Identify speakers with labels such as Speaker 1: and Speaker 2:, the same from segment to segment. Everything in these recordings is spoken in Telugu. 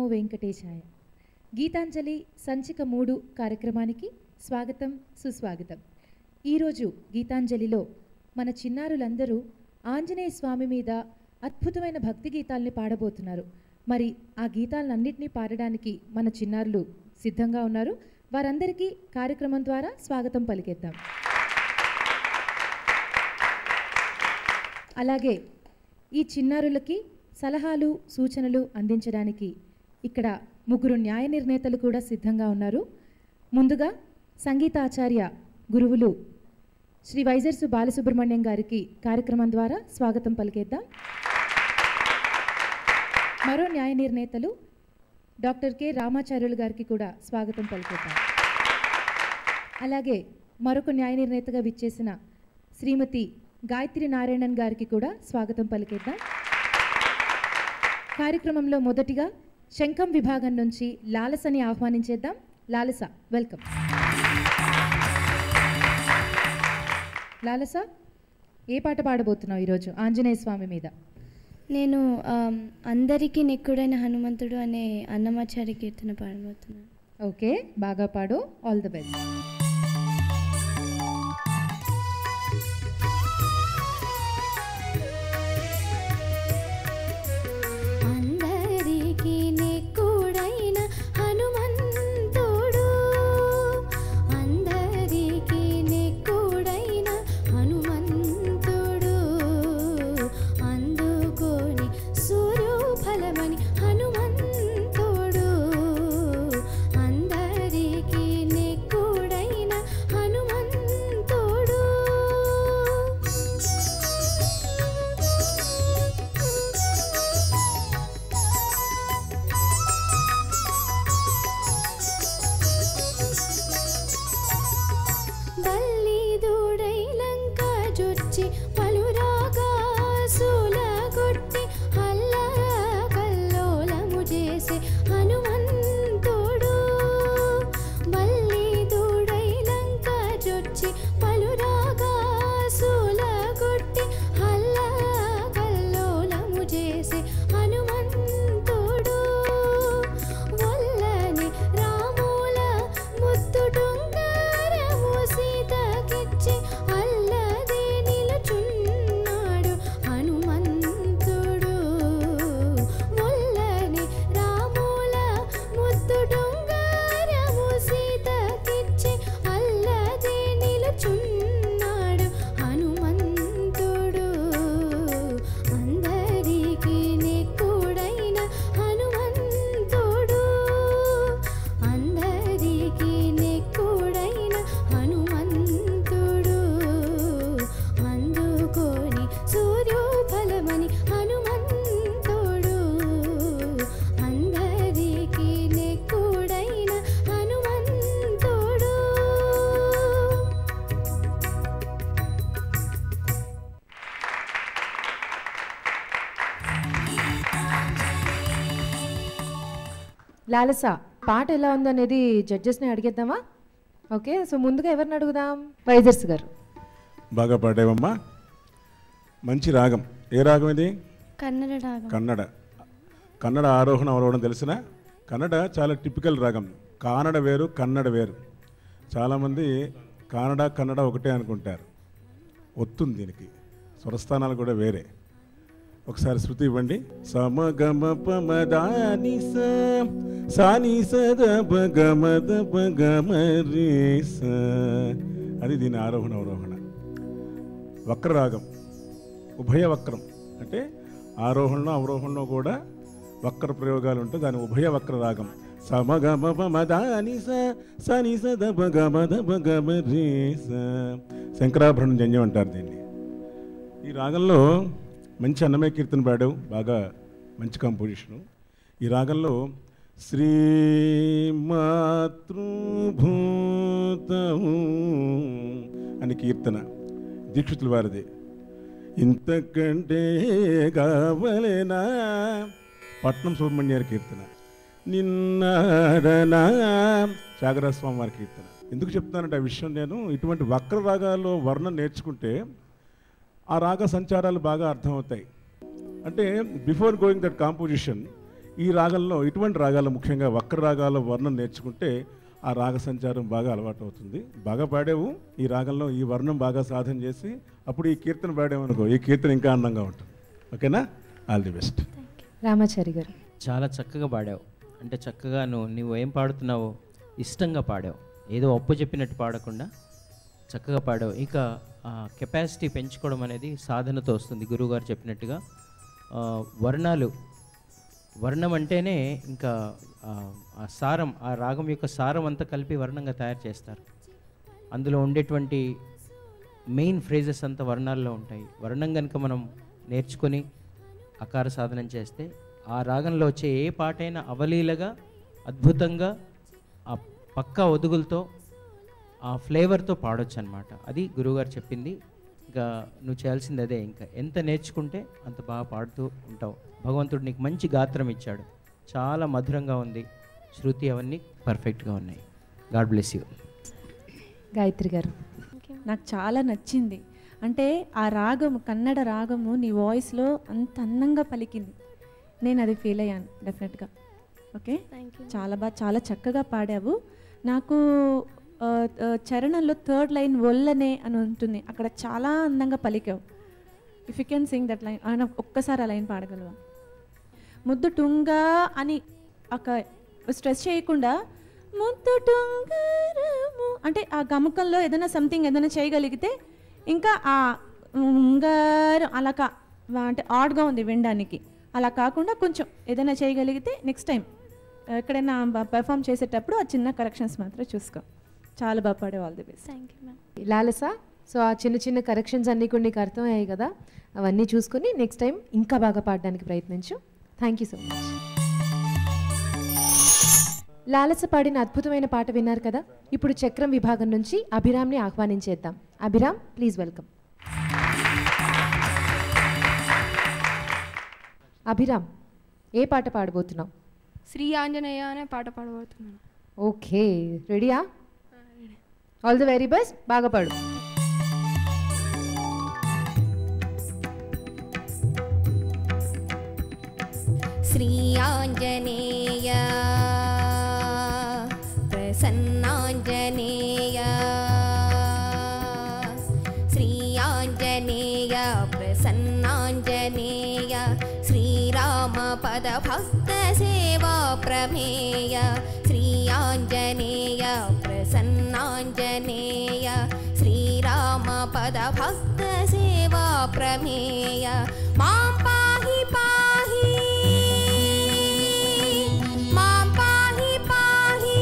Speaker 1: నమో వెంకటేశాయ గీతాంజలి సంచిక మూడు కార్యక్రమానికి స్వాగతం సుస్వాగతం ఈరోజు గీతాంజలిలో మన చిన్నారులందరూ ఆంజనేయ స్వామి మీద అద్భుతమైన భక్తి గీతాల్ని పాడబోతున్నారు మరి ఆ గీతాలన్నింటినీ పాడడానికి మన చిన్నారులు సిద్ధంగా ఉన్నారు వారందరికీ కార్యక్రమం ద్వారా స్వాగతం పలికేద్దాం అలాగే ఈ చిన్నారులకి సలహాలు సూచనలు అందించడానికి ఇక్కడ ముగ్గురు న్యాయ నిర్ణేతలు కూడా సిద్ధంగా ఉన్నారు ముందుగా సంగీతాచార్య గురువులు శ్రీ వైజర్సు బాలసుబ్రహ్మణ్యం గారికి కార్యక్రమం ద్వారా స్వాగతం పలికేద్దాం మరో న్యాయ నిర్ణేతలు డాక్టర్ కె రామాచార్యులు గారికి కూడా స్వాగతం పలికేద్దాం అలాగే మరొక న్యాయ నిర్ణేతగా విచ్చేసిన శ్రీమతి గాయత్రి నారాయణన్ గారికి కూడా స్వాగతం పలికేద్దాం కార్యక్రమంలో మొదటిగా శంఖం విభాగం నుంచి లాలసని ఆహ్వానించేద్దాం లాలస వెల్కమ్ లాలస ఏ పాట పాడబోతున్నావు ఈరోజు ఆంజనేయ స్వామి మీద
Speaker 2: నేను ఆమ్, అందరికీ నెక్కుడైన హనుమంతుడు అనే అన్నమాచారి కీర్తన పాడబోతున్నాను
Speaker 1: ఓకే బాగా పాడు ఆల్ ది బెస్ట్
Speaker 2: అందరికీ నెక్కుడైన హనుమంతుడు అందరికీ నెక్కుడైన హనుమంతుడు అందుకొని సూర్యోఫలమని హనుమంతుడు అందరికీ నెక్కుడైన హనుమంతుడు బల్లిదూడై లంక జొచ్చి పలురాగాసుల కొట్టి హల్ల కల్లోలము చేసే హనుమంతుడు బల్లిదూడై లంక జొచ్చి పలురాగాసుల కొట్టి హల్ల కల్లోలము చేసే హనుమంతుడు వల్లని రాముల ముత్తుటుంగారము సీతకిచ్చి అల్లదే నిలుచున్నాడు హనుమంతుడు వల్లని రాముల ముత్తుటుంగారము సీతకిచ్చి అల్లదే నిలుచున్నాడు హనుమంతుడు అందరికీ నెక్కుడైన హనుమంతుడు అందరికీ నెక్కుడైన హనుమంతుడు అందుకొని సూర్యోఫలమని హనుమంతుడు అందరికీ నెక్కుడైన హనుమంతుడు
Speaker 1: లాలస పాట ఎలా ఉందనేది జడ్జెస్ని అడిగేద్దామా ఓకే సో ముందుగా ఎవరిని అడుగుదాం వైజర్స్ గారు
Speaker 3: బాగా పాడేవమ్మా మంచి రాగం ఏ రాగం ఇది
Speaker 2: కన్నడ రాగం
Speaker 3: కన్నడ కన్నడ ఆరోహణ అవరోహణం తెలిసిన కన్నడ చాలా టిపికల్ రాగం కానడ వేరు కన్నడ వేరు చాలామంది కానడ కన్నడ ఒకటే అనుకుంటారు ఒత్తుంది దీనికి స్వరస్థానాలు కూడా వేరే ఒకసారి శృతి ఇవ్వండి సమగమ పమదాని సాని సదప గమద పగమ రే స అది దీని ఆరోహణ అవరోహణ వక్రరాగం ఉభయ వక్రం అంటే ఆరోహణలో అవరోహణలో కూడా వక్ర ప్రయోగాలు ఉంటాయి దాని ఉభయ వక్ర రాగం సమగమ పమదాని స సని సదప గమద పగమ రే స శంకరాభరణం జన్యం అంటారు దీన్ని ఈ రాగంలో మంచి అన్నమయ్య కీర్తన పాడావు బాగా మంచి కంపోజిషను ఈ రాగంలో శ్రీ మాతృభూతము అని కీర్తన దీక్షితుల వారిది ఇంతకంటే కావలేనా పట్నం సుబ్రహ్మణ్యారి కీర్తన నిన్నాడనా త్యాగరాజస్వామి వారి కీర్తన ఎందుకు చెప్తానంటే ఆ విషయం నేను ఇటువంటి వక్ర రాగాల్లో వర్ణం నేర్చుకుంటే ఆ రాగ సంచారాలు బాగా అర్థమవుతాయి అంటే బిఫోర్ గోయింగ్ దట్ కాంపోజిషన్ ఈ రాగంలో ఇటువంటి రాగాలు ముఖ్యంగా వక్ర రాగాల వర్ణం నేర్చుకుంటే ఆ రాగ సంచారం బాగా అలవాటు అవుతుంది బాగా పాడేవు ఈ రాగంలో ఈ వర్ణం బాగా సాధన చేసి అప్పుడు ఈ కీర్తన పాడేవనుకో ఈ కీర్తన ఇంకా అందంగా ఉంటుంది ఓకేనా ఆల్ ది బెస్ట్
Speaker 1: రామాచారి గారు
Speaker 4: చాలా చక్కగా పాడావు అంటే చక్కగా నువ్వు నువ్వు ఏం పాడుతున్నావో ఇష్టంగా పాడావు ఏదో అప్పు చెప్పినట్టు పాడకుండా చక్కగా పాడావు ఇక కెపాసిటీ పెంచుకోవడం అనేది సాధనతో వస్తుంది గురువుగారు చెప్పినట్టుగా ఆ, వర్ణాలు వర్ణం అంటేనే ఇంకా ఆ, ఆ సారం ఆ రాగం యొక్క సారం అంతా కలిపి వర్ణంగా తయారు చేస్తారు అందులో ఉండేటువంటి మెయిన్ ఫ్రేజెస్ అంతా వర్ణాల్లో ఉంటాయి వర్ణం కనుక మనం నేర్చుకొని అకార సాధనం చేస్తే ఆ రాగంలో వచ్చే ఏ పాటైనా అవలీలగా అద్భుతంగా ఆ పక్కా ఒదుగులతో ఆ ఫ్లేవర్తో పాడొచ్చు అనమాట అది గురువుగారు చెప్పింది ఇంకా నువ్వు చేయాల్సింది అదే ఇంకా ఎంత నేర్చుకుంటే అంత బాగా పాడుతూ ఉంటావు భగవంతుడు నీకు మంచి గాత్రం ఇచ్చాడు చాలా మధురంగా ఉంది శృతి అవన్నీ పర్ఫెక్ట్గా ఉన్నాయి గాడ్ బ్లెస్ యూ
Speaker 1: గాయత్రి గారు
Speaker 5: నాకు చాలా నచ్చింది అంటే ఆ రాగము కన్నడ రాగము నీ వాయిస్లో అంత అందంగా పలికింది నేను అది ఫీల్ అయ్యాను డెఫినెట్గా ఓకే
Speaker 2: థ్యాంక్ యూ
Speaker 5: చాలా బాగా చాలా చక్కగా పాడావు నాకు ఆ, ఆ, చరణంలో థర్డ్ లైన్ ఒల్లనే అని ఉంటుంది అక్కడ చాలా అందంగా పలికావు if you can sing that line ఆయన ఒక్కసారి ఆ లైన్ పాడగలవా ముద్దు టుంగా అని ఒక స్ట్రెస్ చేయకుండా ముద్దు టుంగారము అంటే ఆ గమకంలో ఏదైనా సంథింగ్ ఏదైనా చేయగలిగితే ఇంకా ఆ ఉంగారం అలా కా అంటే ఆడ్గా ఉంది వినడానికి అలా కాకుండా కొంచెం ఏదైనా చేయగలిగితే నెక్స్ట్ టైం ఎక్కడైనా పెర్ఫామ్ చేసేటప్పుడు ఆ చిన్న కరెక్షన్స్ మాత్రం చూసుకో చాలా బాగా పాడే all the best
Speaker 2: thank you ma'am
Speaker 1: Lalasa so ఆ చిన్న చిన్న కరెక్షన్స్ అన్నీ కూడా నీకు అర్థమయ్యాయి కదా అవన్నీ చూసుకొని నెక్స్ట్ టైం ఇంకా బాగా పాడడానికి ప్రయత్నించు thank you so much Lalasa పాడిన అద్భుతమైన పాట విన్నారు కదా ఇప్పుడు చక్రం విభాగం నుంచి అభిరామ్ని ఆహ్వానించేద్దాం అభిరామ్ ప్లీజ్ వెల్కమ్ అభిరామ్ ఏ పాట పాడబోతున్నావు
Speaker 6: శ్రీ ఆంజనేయ అనే పాట పాడబోతున్నాను
Speaker 1: ఓకే రెడీయా ఆల్ ది వెరీ బెస్ట్ బాగా పాడు
Speaker 7: श्री आञ्जनेय प्रसन्नाञ्जनेय श्री आञ्जनेय प्रसन्नाञ्जनेय श्रीरामपदभक्तसेवा प्रमेय श्री आञ्जनेय प्रसन्नाञ्जनेय श्रीरामपदभक्तसेवा प्रमेय मां पाहि पाहि मां पाहि पाहि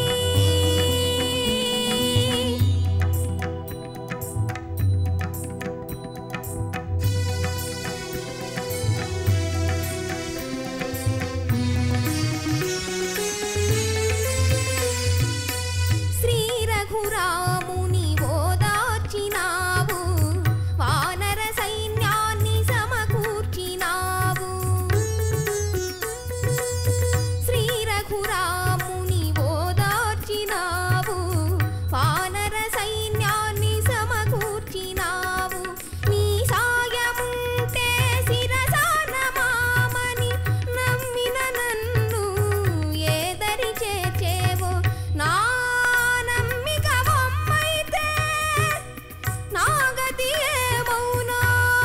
Speaker 7: శ్రీ రఘురాముని ఓదార్చినావు వానర సైన్యాన్ని సమకూర్చినావు శ్రీ రఘురాముని ఓదార్చినావు వానర సైన్యాన్ని సమకూర్చినావు నీ సాయముంటే శిరసానమామని నమ్మిన నన్ను ఏదరి చేర్చేవో నా నమ్మిక బొమ్మైతే నా గతి ఏమౌనా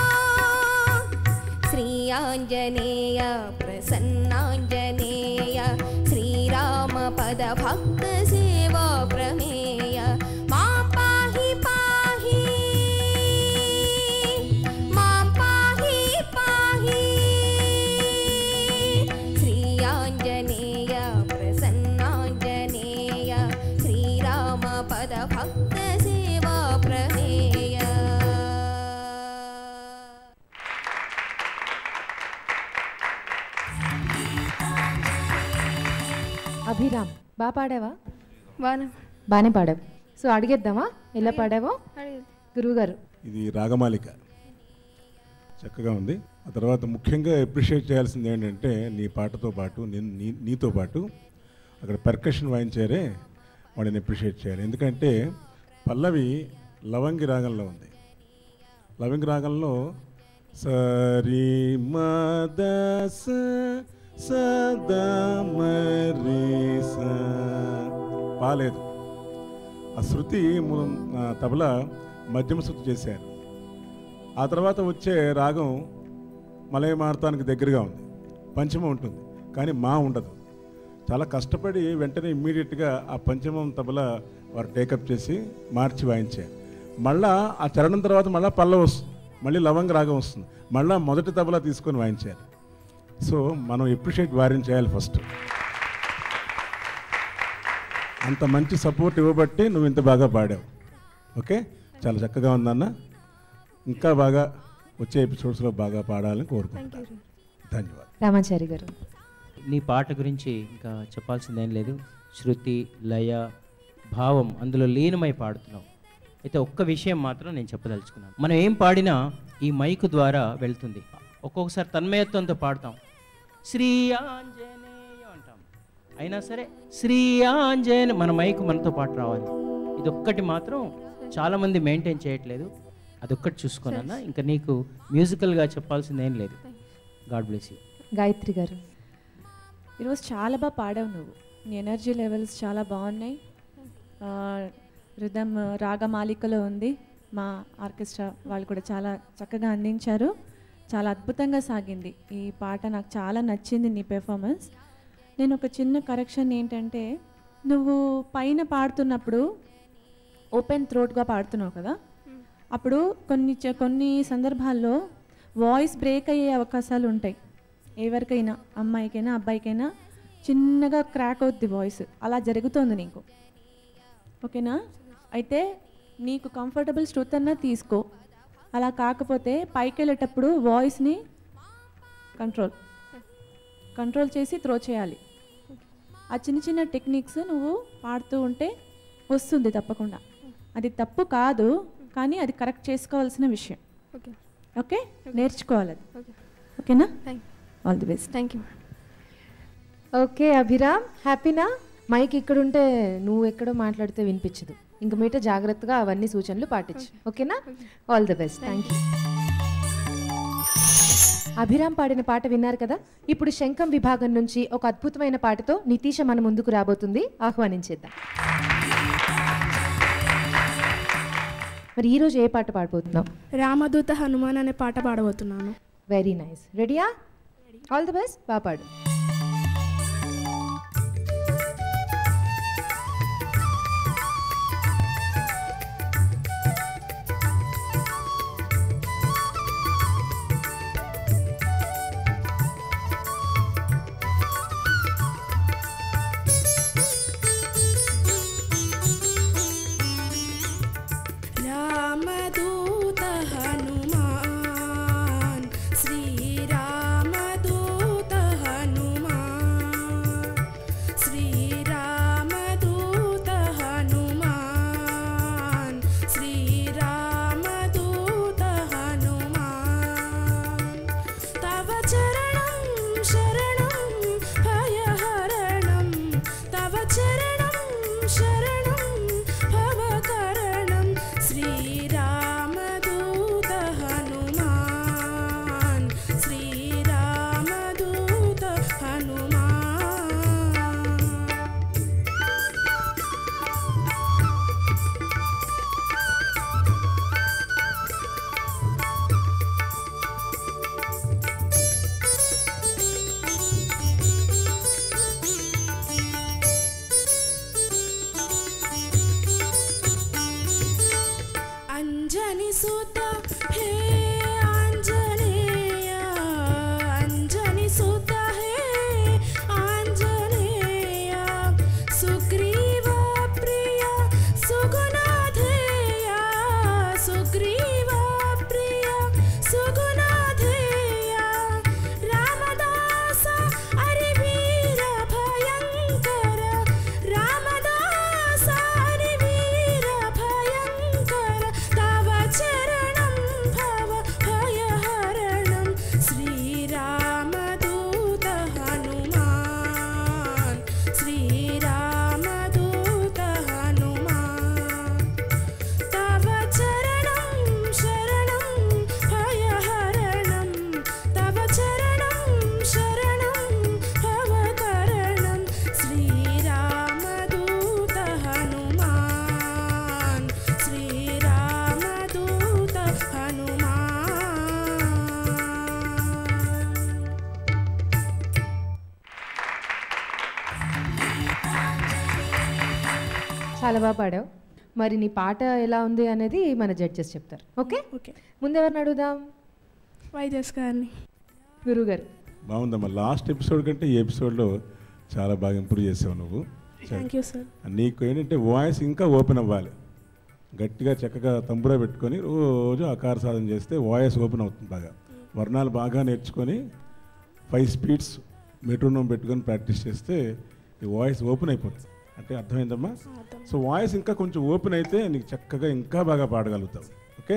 Speaker 7: శ్రీ ఆంజనేయ ప్రసన్నాంజనేయ శ్రీరామ పద భక్త సేవా ప్రమేయ మా పాహి పాహి మా పాహి పాహి శ్రీ ఆంజనేయ ప్రసన్నాంజనేయ శ్రీరామ పద భక్త సేవా ప్రమేయ
Speaker 1: అభిరామ్ బాగా పాడావా
Speaker 6: బాగా
Speaker 1: బాగానే పాడావు సో అడిగేద్దామా ఎలా పాడావో
Speaker 6: అడిగేది
Speaker 1: గురువుగారు
Speaker 3: ఇది రాగమాలిక చక్కగా ఉంది ఆ తర్వాత ముఖ్యంగా అప్రిషియేట్ చేయాల్సింది ఏంటంటే నీ పాటతో పాటు నేను నీ నీతో పాటు అక్కడ పర్కషన్ వాయించారే వాడిని అప్రిషియేట్ చేయాలి ఎందుకంటే పల్లవి లవంగి రాగంలో ఉంది లవంగి రాగంలో సరి మద స సదా మరి సా పాలేదు ఆ శృతి ము- ఆ తబలా మధ్యమ శృతి చేశారు ఆ తర్వాత వచ్చే రాగం మలయ మార్తానికి దగ్గరగా ఉంది పంచమం ఉంటుంది కానీ మా ఉండదు చాలా కష్టపడి వెంటనే ఇమ్మీడియట్గా ఆ పంచమం తబలా వారు టేకప్ చేసి మార్చి వాయించారు మళ్ళా ఆ చరణం తర్వాత మళ్ళీ పల్ల వస్తుంది మళ్ళీ లవంగ రాగం వస్తుంది మళ్ళీ మొదటి తబలా తీసుకొని వాయించారు సో మనం ఎప్రిషియేట్ వారిని చేయాలి ఫస్ట్ అంత మంచి సపోర్ట్ ఇవ్వబట్టి నువ్వు ఇంత బాగా పాడావు ఓకే చాలా చక్కగా ఉందన్న ఇంకా బాగా వచ్చే ఎపిసోడ్స్లో బాగా పాడాలని కోరుకుంటున్నాను ధన్యవాదాలు
Speaker 1: రామాచారి గారు
Speaker 4: నీ పాట గురించి ఇంకా చెప్పాల్సిందేం లేదు శృతి లయ భావం అందులో లీనమై పాడుతున్నావు అయితే ఒక్క విషయం మాత్రం నేను చెప్పదలుచుకున్నాను మనం ఏం పాడినా ఈ మైకు ద్వారా వెళ్తుంది ఒక్కొక్కసారి తన్మయత్వంతో పాడతాం శ్రీ ఆంజనేయ అంటాం అయినా సరే శ్రీ ఆంజనేయ మన మైకు మనతో పాటు రావాలి ఇది ఒక్కటి మాత్రం చాలామంది మెయింటైన్ చేయట్లేదు అదొక్కటి చూసుకోనన్నా ఇంకా నీకు మ్యూజికల్గా చెప్పాల్సిందేం లేదు గాడ్ బ్లెస్ యూ
Speaker 1: గాయత్రి గారు
Speaker 5: ఈరోజు చాలా బాగా పాడావు నువ్వు నీ ఎనర్జీ లెవెల్స్ చాలా బాగున్నాయి రిధమ్ రాగమాలికలో ఉంది మా ఆర్కెస్ట్రా వాళ్ళు కూడా చాలా చక్కగా అందించారు చాలా అద్భుతంగా సాగింది ఈ పాట నాకు చాలా నచ్చింది నీ పెర్ఫార్మెన్స్ నేను ఒక చిన్న కరెక్షన్ ఏంటంటే నువ్వు పైన పాడుతున్నప్పుడు ఓపెన్ థ్రోట్గా పాడుతున్నావు కదా అప్పుడు కొన్ని చ- కొన్ని సందర్భాల్లో వాయిస్ బ్రేక్ అయ్యే అవకాశాలు ఉంటాయి ఎవరికైనా అమ్మాయికైనా అబ్బాయికైనా చిన్నగా క్రాక్ అవుద్ది వాయిస్ అలా జరుగుతోంది నీకు ఓకేనా అయితే నీకు కంఫర్టబుల్ శృతి అన్నా తీసుకో అలా కాకపోతే పైకి వెళ్ళేటప్పుడు వాయిస్ని కంట్రోల్ కంట్రోల్ చేసి త్రో చేయాలి ఆ చిన్న చిన్న టెక్నిక్స్ నువ్వు పాడుతూ ఉంటే వస్తుంది తప్పకుండా అది తప్పు కాదు కానీ అది కరెక్ట్ చేసుకోవాల్సిన విషయం
Speaker 6: ఓకే
Speaker 5: ఓకే నేర్చుకోవాలి అది
Speaker 6: ఓకే
Speaker 5: ఓకేనా
Speaker 6: thank
Speaker 5: all the best
Speaker 6: thank you
Speaker 1: okay Abhiram హ్యాపీనా మైక్ ఇక్కడుంటే నువ్వు ఎక్కడో మాట్లాడితే వినిపించదు ఇంక మీట జాగ్రత్తగా అవన్నీ సూచనలు పాటించు ఓకేనా all the best thank you Abhiram పాడిన పాట విన్నారు కదా ఇప్పుడు శంఖం విభాగం నుంచి ఒక అద్భుతమైన పాటతో నితీష మన ముందుకు రాబోతుంది ఆహ్వానించేద్దాం మరి ఈరోజు ఏ పాట పాడబోతున్నావు
Speaker 8: రామదూత హనుమాన్ అనే పాట పాడబోతున్నాను
Speaker 1: వెరీ నైస్ రెడీయా ఆల్ ది బెస్ట్ బాగా పాడు
Speaker 8: రామదూత హనుమాన్ శ్రీరామదూత హనుమాన్
Speaker 1: చాలా బాగా పాడావు మరి నీ పాట ఎలా ఉంది అనేది మన జడ్జెస్ చెప్తారు ఓకే
Speaker 8: ఓకే
Speaker 1: ముందెవరిని అడుగుదాం
Speaker 8: వైజస్ గారిని
Speaker 1: గురుగారు
Speaker 3: బాగుందమ్మా లాస్ట్ ఎపిసోడ్ కంటే ఈ ఎపిసోడ్లో చాలా బాగా ఇంప్రూవ్ చేసావు నువ్వు
Speaker 8: థ్యాంక్ యూ సార్
Speaker 3: నీకు ఏంటంటే వాయిస్ ఇంకా ఓపెన్ అవ్వాలి గట్టిగా చక్కగా తంబురా పెట్టుకొని రోజు ఆకార సాధన చేస్తే వాయిస్ ఓపెన్ అవుతుంది బాగా వర్ణాలు బాగా నేర్చుకొని ఫైవ్ స్పీడ్స్ మెట్రోనోమ్ పెట్టుకొని ప్రాక్టీస్ చేస్తే ఈ వాయిస్ ఓపెన్ అయిపోతుంది అంటే అర్థమైందమ్మా సో వాయిస్ ఇంకా కొంచెం ఓపెన్ అయితే నీకు చక్కగా ఇంకా బాగా పాడగలుగుతావు ఓకే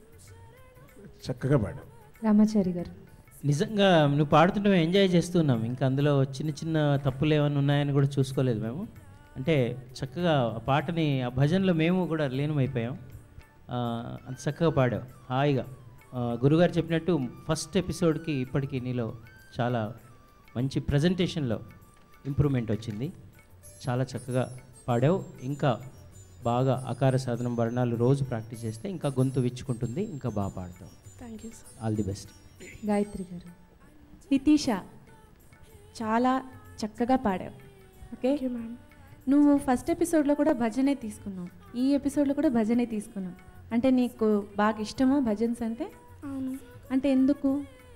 Speaker 3: చక్కగా పాడావు
Speaker 1: రామాచారి గారు
Speaker 4: నిజంగా నువ్వు పాడుతుంటే మేము ఎంజాయ్ చేస్తున్నాం ఇంకా అందులో చిన్న చిన్న తప్పులు ఏమైనా ఉన్నాయని కూడా చూసుకోలేదు మేము అంటే చక్కగా ఆ పాటని ఆ భజనలో మేము కూడా లీనమైపోయాం ఆ, అంత చక్కగా పాడావు హాయిగా ఆ, గురుగారు చెప్పినట్టు ఫస్ట్ ఎపిసోడ్కి ఇప్పటికి నీలో చాలా మంచి ప్రజెంటేషన్లో ఇంప్రూవ్మెంట్ వచ్చింది చాలా చక్కగా పాడావు ఇంకా బాగా ఆకార సాధనం వర్ణాలు రోజు ప్రాక్టీస్ చేస్తే ఇంకా గొంతు విచ్చుకుంటుంది ఇంకా బాగా పాడతావు
Speaker 8: thank you sir
Speaker 4: all the best
Speaker 1: Gayatri garu
Speaker 5: Nitisha చాలా చక్కగా పాడావు ఓకే
Speaker 8: థ్యాంక్ యూ మ్యామ్
Speaker 5: నువ్వు ఫస్ట్ ఎపిసోడ్లో కూడా భజనే తీసుకున్నావు ఈ ఎపిసోడ్లో కూడా భజనే తీసుకున్నావు అంటే నీకు బాగా ఇష్టమా భజన్స్ అంటే
Speaker 8: అవును
Speaker 5: అంటే ఎందుకు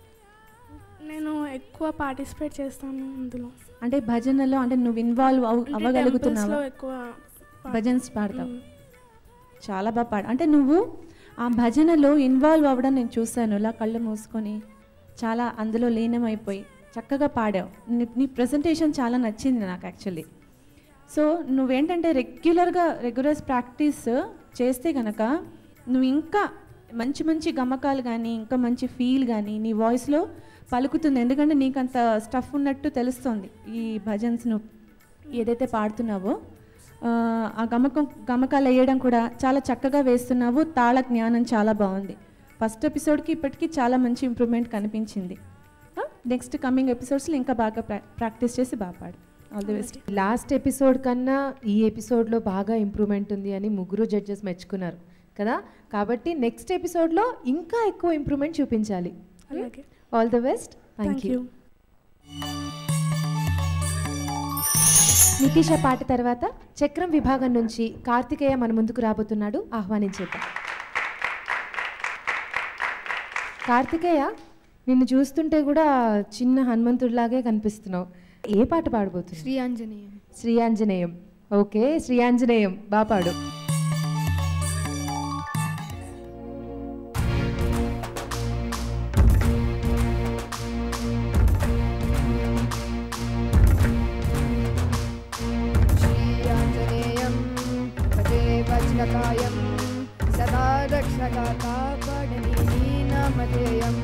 Speaker 8: నేను ఎక్కువ పార్టిసిపేట్ చేస్తాను అందులో
Speaker 5: అంటే భజనలో అంటే నువ్వు ఇన్వాల్వ్ అవ్
Speaker 8: అంటే
Speaker 5: అవ్వగలుగుతున్నావా
Speaker 8: temples లో ఎక్కువ పా-
Speaker 5: భజన్స్ పాడతావు
Speaker 8: మ్మ్.
Speaker 5: చాలా బాగా పాడు అంటే నువ్వు ఆ భజనలో ఇన్వాల్వ్ అవ్వడం నేను చూశాను ఇలా కళ్ళు మూసుకొని చాలా అందులో లీనమైపోయి చక్కగా పాడావు నీ నీ ప్రజెంటేషన్ చాలా నచ్చింది నాకు యాక్చువల్లీ సో నువ్వేంటంటే రెగ్యులర్గా రెగ్యులర్ ప్రాక్టీస్ చేస్తే కనుక నువ్వు ఇంకా మంచి మంచి గమకాలు కానీ ఇంకా మంచి ఫీల్ కానీ నీ వాయిస్లో పలుకుతుంది ఎందుకంటే నీకు అంత స్టఫ్ ఉన్నట్టు తెలుస్తుంది ఈ భజన్స్ నువ్వు ఏదైతే పాడుతున్నావో ఆ, ఆ గమకం గమకాలు వేయడం కూడా చాలా చక్కగా వేస్తున్నావు తాళ జ్ఞానం చాలా బాగుంది ఫస్ట్ ఎపిసోడ్కి ఇప్పటికీ చాలా మంచి ఇంప్రూవ్మెంట్ కనిపించింది నెక్స్ట్ కమింగ్ ఎపిసోడ్స్లో ఇంకా బాగా ప్రా ప్రాక్టీస్ చేసి బాగా పాడు all the best
Speaker 1: last episode కన్నా ఈ ఎపిసోడ్లో బాగా ఇంప్రూవ్మెంట్ ఉంది అని ముగ్గురు జడ్జెస్ మెచ్చుకున్నారు కదా కాబట్టి నెక్స్ట్ ఎపిసోడ్లో ఇంకా ఎక్కువ ఇంప్రూవ్మెంట్ చూపించాలి
Speaker 8: అలాగే
Speaker 1: all the best thank
Speaker 8: thank
Speaker 1: you
Speaker 8: you
Speaker 1: Nitisha పాట తర్వాత చక్రం విభాగం నుంచి కార్తికేయ మన ముందుకు రాబోతున్నాడు ఆహ్వానించేద్దాం కార్తికేయ నిన్ను చూస్తుంటే కూడా చిన్న హనుమంతుడిలాగే కనిపిస్తున్నావు ఏ పాట పాడబోతున్నావు
Speaker 6: శ్రీ ఆంజనేయం
Speaker 1: శ్రీ ఆంజనేయం ఓకే శ్రీ ఆంజనేయం బా పాడు
Speaker 6: श्रीयाञ्जनेयं भजे वज्रकायं सदा रक्षकाकापडनीनामधेयम्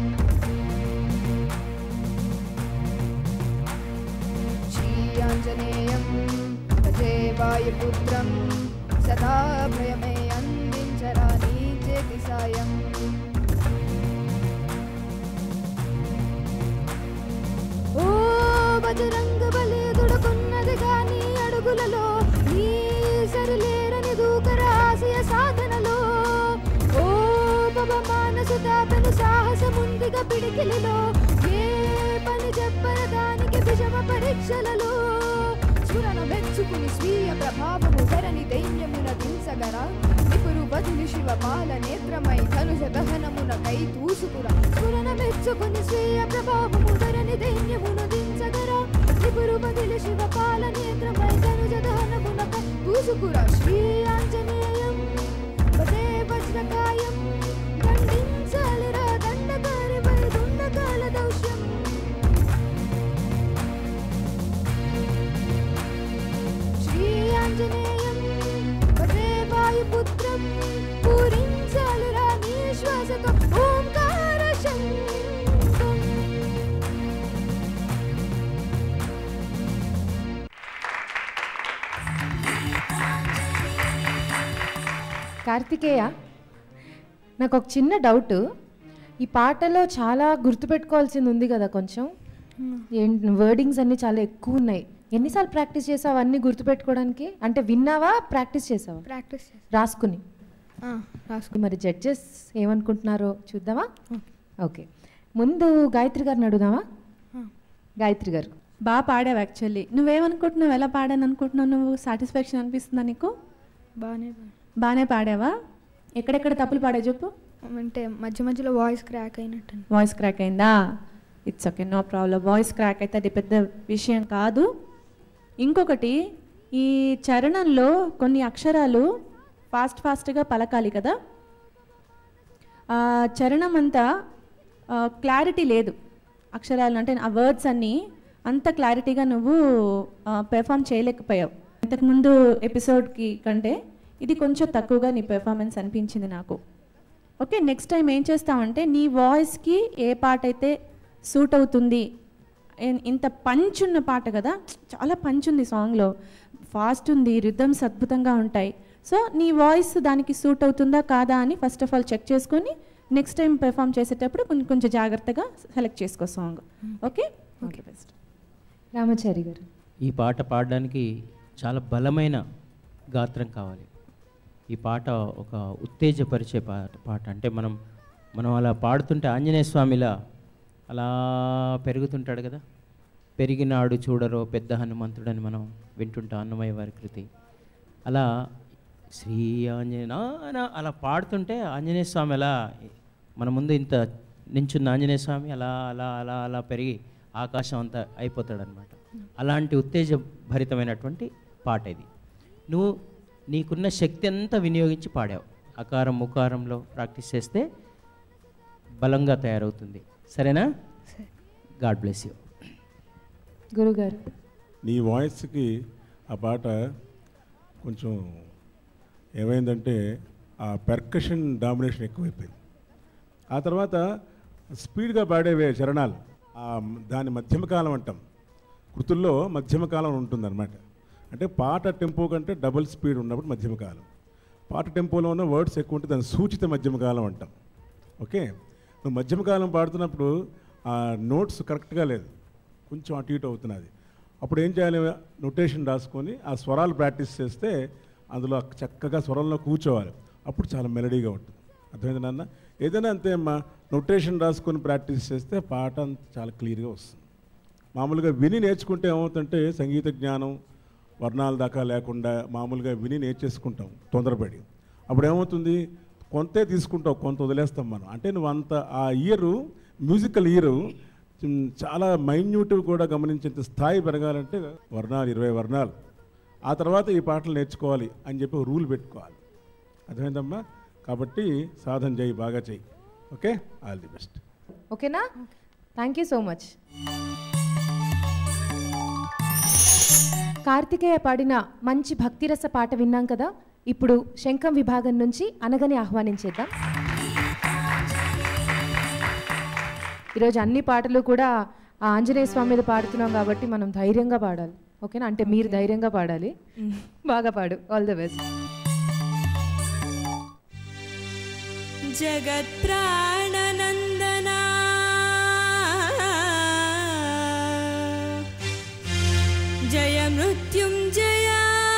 Speaker 6: श्रीयाञ्जनेयं भजे वायुपुत्रं सदा भयमे अन्दिञ्चरानी चेति सायम् ఓ బజరంగ బలేదుడుకున్నది గాని అడుగులలో నీ సరిలేరని దూకరాశయ సాధనలో ఓ పవ మానసు తాపెను సాహసముందిగా పిడికిలిలో ఏ పని చెప్పర దానికి విషమ పరీక్షలలో సురను మెచ్చుకుని స్వీయ ప్రభావము ధరని దైన్యమున దించగరా నిపురు బదులు శివ పాల నేత్రమై ధనుష దహనమున కై తూసుకురా సురన మెచ్చుకుని స్వీయ ప్రభావము ధరని దైన్యమున దించగరా నిపురు బదులు శివ పాల నేత్రమై ధనుష దహనమున కై తూసుకురా శ్రీ ఆంజనేయం పదే వజ్రకాయం దండించాలిరా దండకారిపై దుండకాల దౌష్యం శ్రీ ఆంజనేయం పదే వాయుపుత్రం పూరించాలిరా నీ శ్వాసతో ఓంకార శంఖం
Speaker 1: కార్తికేయ నాకు ఒక చిన్న డౌట్ ఈ పాటలో చాలా గుర్తుపెట్టుకోవాల్సింది ఉంది కదా కొంచెం ఏంటి వర్డింగ్స్ అన్నీ చాలా ఎక్కువ ఉన్నాయి ఎన్నిసార్లు ప్రాక్టీస్ చేసావు అన్నీ గుర్తుపెట్టుకోవడానికి అంటే విన్నావా ప్రాక్టీస్ చేసావా
Speaker 6: ప్రాక్టీస్
Speaker 1: రాసుకుని
Speaker 6: రాసుకో
Speaker 1: మరి జడ్జెస్ ఏమనుకుంటున్నారో చూద్దామా ఓకే ముందు గాయత్రి గారిని అడుగుదామా గాయత్రి గారు
Speaker 5: బాగా పాడావు యాక్చువల్లీ నువ్వేమనుకుంటున్నావు ఎలా పాడాను అనుకుంటున్నావు నువ్వు సాటిస్ఫాక్షన్ అనిపిస్తుందా నీకు
Speaker 6: బాగానే
Speaker 5: బాగానే పాడావా ఎక్కడెక్కడ తప్పులు పాడావు చెప్పు
Speaker 6: అంటే మధ్య మధ్యలో వాయిస్ క్రాక్ అయినట్టు
Speaker 5: వాయిస్ క్రాక్ అయిందా it's okay no problem voice crack అయితే అది పెద్ద విషయం కాదు ఇంకొకటి ఈ చరణంలో కొన్ని అక్షరాలు ఫాస్ట్ ఫాస్ట్గా పలకాలి కదా ఆ చరణం అంతా క్లారిటీ లేదు అక్షరాలు అంటే ఆ వర్డ్స్ అన్నీ అంత క్లారిటీగా నువ్వు పెర్ఫామ్ చేయలేకపోయావు ఇంతకుముందు ఎపిసోడ్కి కంటే ఇది కొంచెం తక్కువగా నీ పెర్ఫార్మెన్స్ అనిపించింది నాకు ఓకే నెక్స్ట్ టైం ఏం చేస్తామంటే నీ వాయిస్కి ఏ పాట అయితే సూట్ అవుతుంది ఇన్- ఇంత పంచ్ ఉన్న పాట కదా చాలా పంచ్ ఉంది సాంగ్లో ఫాస్ట్ ఉంది రిథమ్స్ అద్భుతంగా ఉంటాయి సో నీ వాయిస్ దానికి సూట్ అవుతుందా కాదా అని ఫస్ట్ ఆఫ్ ఆల్ చెక్ చేసుకొని నెక్స్ట్ టైం పెర్ఫామ్ చేసేటప్పుడు కొంచెం కొంచెం జాగ్రత్తగా సెలెక్ట్ చేసుకో song okay okay best
Speaker 1: Ramachari garu
Speaker 4: ఈ పాట పాడడానికి చాలా బలమైన గాత్రం కావాలి ఈ పాట ఒక ఉత్తేజపరిచే పాట పాట అంటే మనం మనం అలా పాడుతుంటే ఆంజనేయ స్వామిలా అలా పెరుగుతుంటాడు కదా పెరిగినాడు చూడరో పెద్ద హనుమంతుడని మనం వింటుంటాం అన్నమయ్య వారి కృతి అలా శ్రీ ఆంజనేయ అలా పాడుతుంటే ఆంజనేయ స్వామి అలా మన ముందు ఇంత నించున్న ఆంజనేయ స్వామి అలా అలా అలా అలా పెరిగి ఆకాశం అంతా అయిపోతాడు అనమాట అలాంటి ఉత్తేజభరితమైనటువంటి పాట ఇది నువ్వు నీకున్న శక్తి అంతా వినియోగించి పాడావు అకారం ముకారంలో ప్రాక్టీస్ చేస్తే బలంగా తయారవుతుంది సరేనా గాడ్ బ్లెస్ యూ
Speaker 1: గురుగారు
Speaker 3: నీ వాయిస్కి ఆ పాట కొంచెం ఏమైందంటే ఆ పెర్కషన్ డామినేషన్ ఎక్కువైపోయింది ఆ తర్వాత స్పీడ్గా పాడేవే చరణాలు ఆ దాని మధ్యమ కాలం అంటాం కృతుల్లో మధ్యమ కాలం ఉంటుందన్నమాట అంటే పాట టెంపో కంటే డబుల్ స్పీడ్ ఉన్నప్పుడు మధ్యమ కాలం పాట టెంపోలో ఉన్న వర్డ్స్ ఎక్కువ ఉంటే దాని సూచిత మధ్యమ కాలం అంటాం ఓకే నువ్వు మధ్యమ కాలం పాడుతున్నప్పుడు ఆ నోట్స్ కరెక్ట్గా లేదు కొంచెం అటు ఇటు అవుతున్నది అప్పుడు ఏం చేయాలి నొటేషన్ రాసుకొని ఆ స్వరాలు ప్రాక్టీస్ చేస్తే అందులో చక్కగా స్వరంలో కూర్చోవాలి అప్పుడు చాలా మెలడీగా ఉంటుంది అర్థమైంది నాన్న ఏదైనా అంతే అమ్మా నొటేషన్ రాసుకొని ప్రాక్టీస్ చేస్తే పాట అంత చాలా క్లియర్గా వస్తుంది మామూలుగా విని నేర్చుకుంటే ఏమవుతుందంటే సంగీత జ్ఞానం వర్ణాల దాకా లేకుండా మామూలుగా విని నేర్చేసుకుంటాం తొందరపడి అప్పుడు ఏమవుతుంది కొంతే తీసుకుంటావు కొంత వదిలేస్తాం మనం అంటే నువ్వు అంత ఆ ఇయరు మ్యూజికల్ ఇయరు చాలా మైన్యూట్ కూడా గమనించేంత స్థాయి పెరగాలంటే వర్ణాలు ఇరవై వర్ణాలు ఆ తర్వాత ఈ పాటలు నేర్చుకోవాలి అని చెప్పి ఒక రూల్ పెట్టుకోవాలి అర్థమైందమ్మా కాబట్టి సాధన చేయి బాగా చేయి ఓకే ఆల్ ది బెస్ట్
Speaker 1: ఓకేనా thank you so much Karthikeya పాడిన మంచి భక్తిరస పాట విన్నాం కదా ఇప్పుడు శంఖం విభాగం నుంచి అనగని ఆహ్వానించేద్దాం ఈరోజు అన్ని పాటలు కూడా ఆ ఆంజనేయ స్వామి మీద పాడుతున్నాం కాబట్టి మనం ధైర్యంగా పాడాలి ఓకేనా అంటే మీరు ధైర్యంగా పాడాలి బాగా పాడు ఆల్ ది బెస్ట్
Speaker 9: जगत्प्राणनन्दना जय मृत्युञ्जया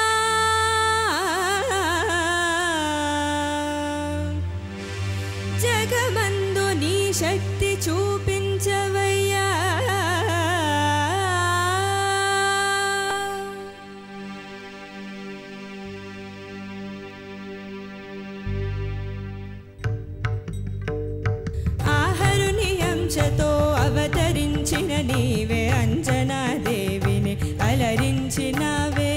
Speaker 9: జగమందు నీ శక్తి చూపించవయ్యా ఆహరుని అంశతో అవతరించిన నీవే అంజనా దేవిని అలరించినవే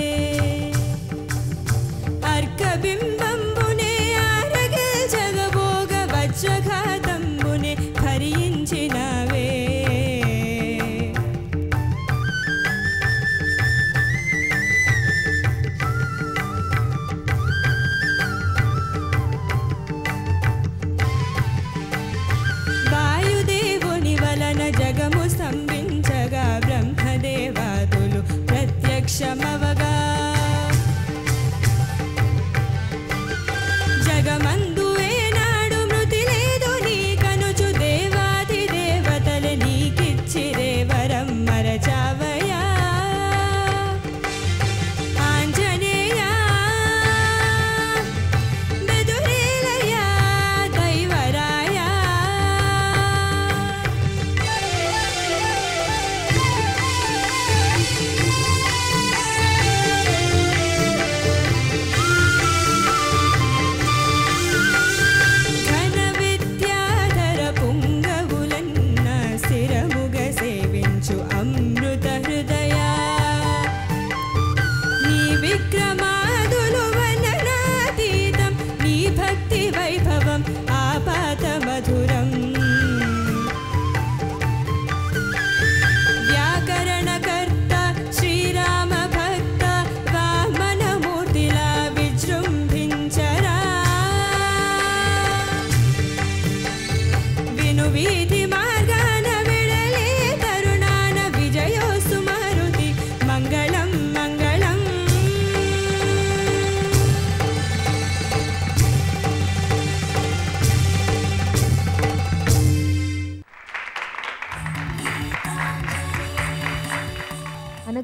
Speaker 9: అర్కబింబంబునే ఆరగిల్ జగబోగ వజ్రఘాతంబునే హరించినవే వాయుదేవుని వల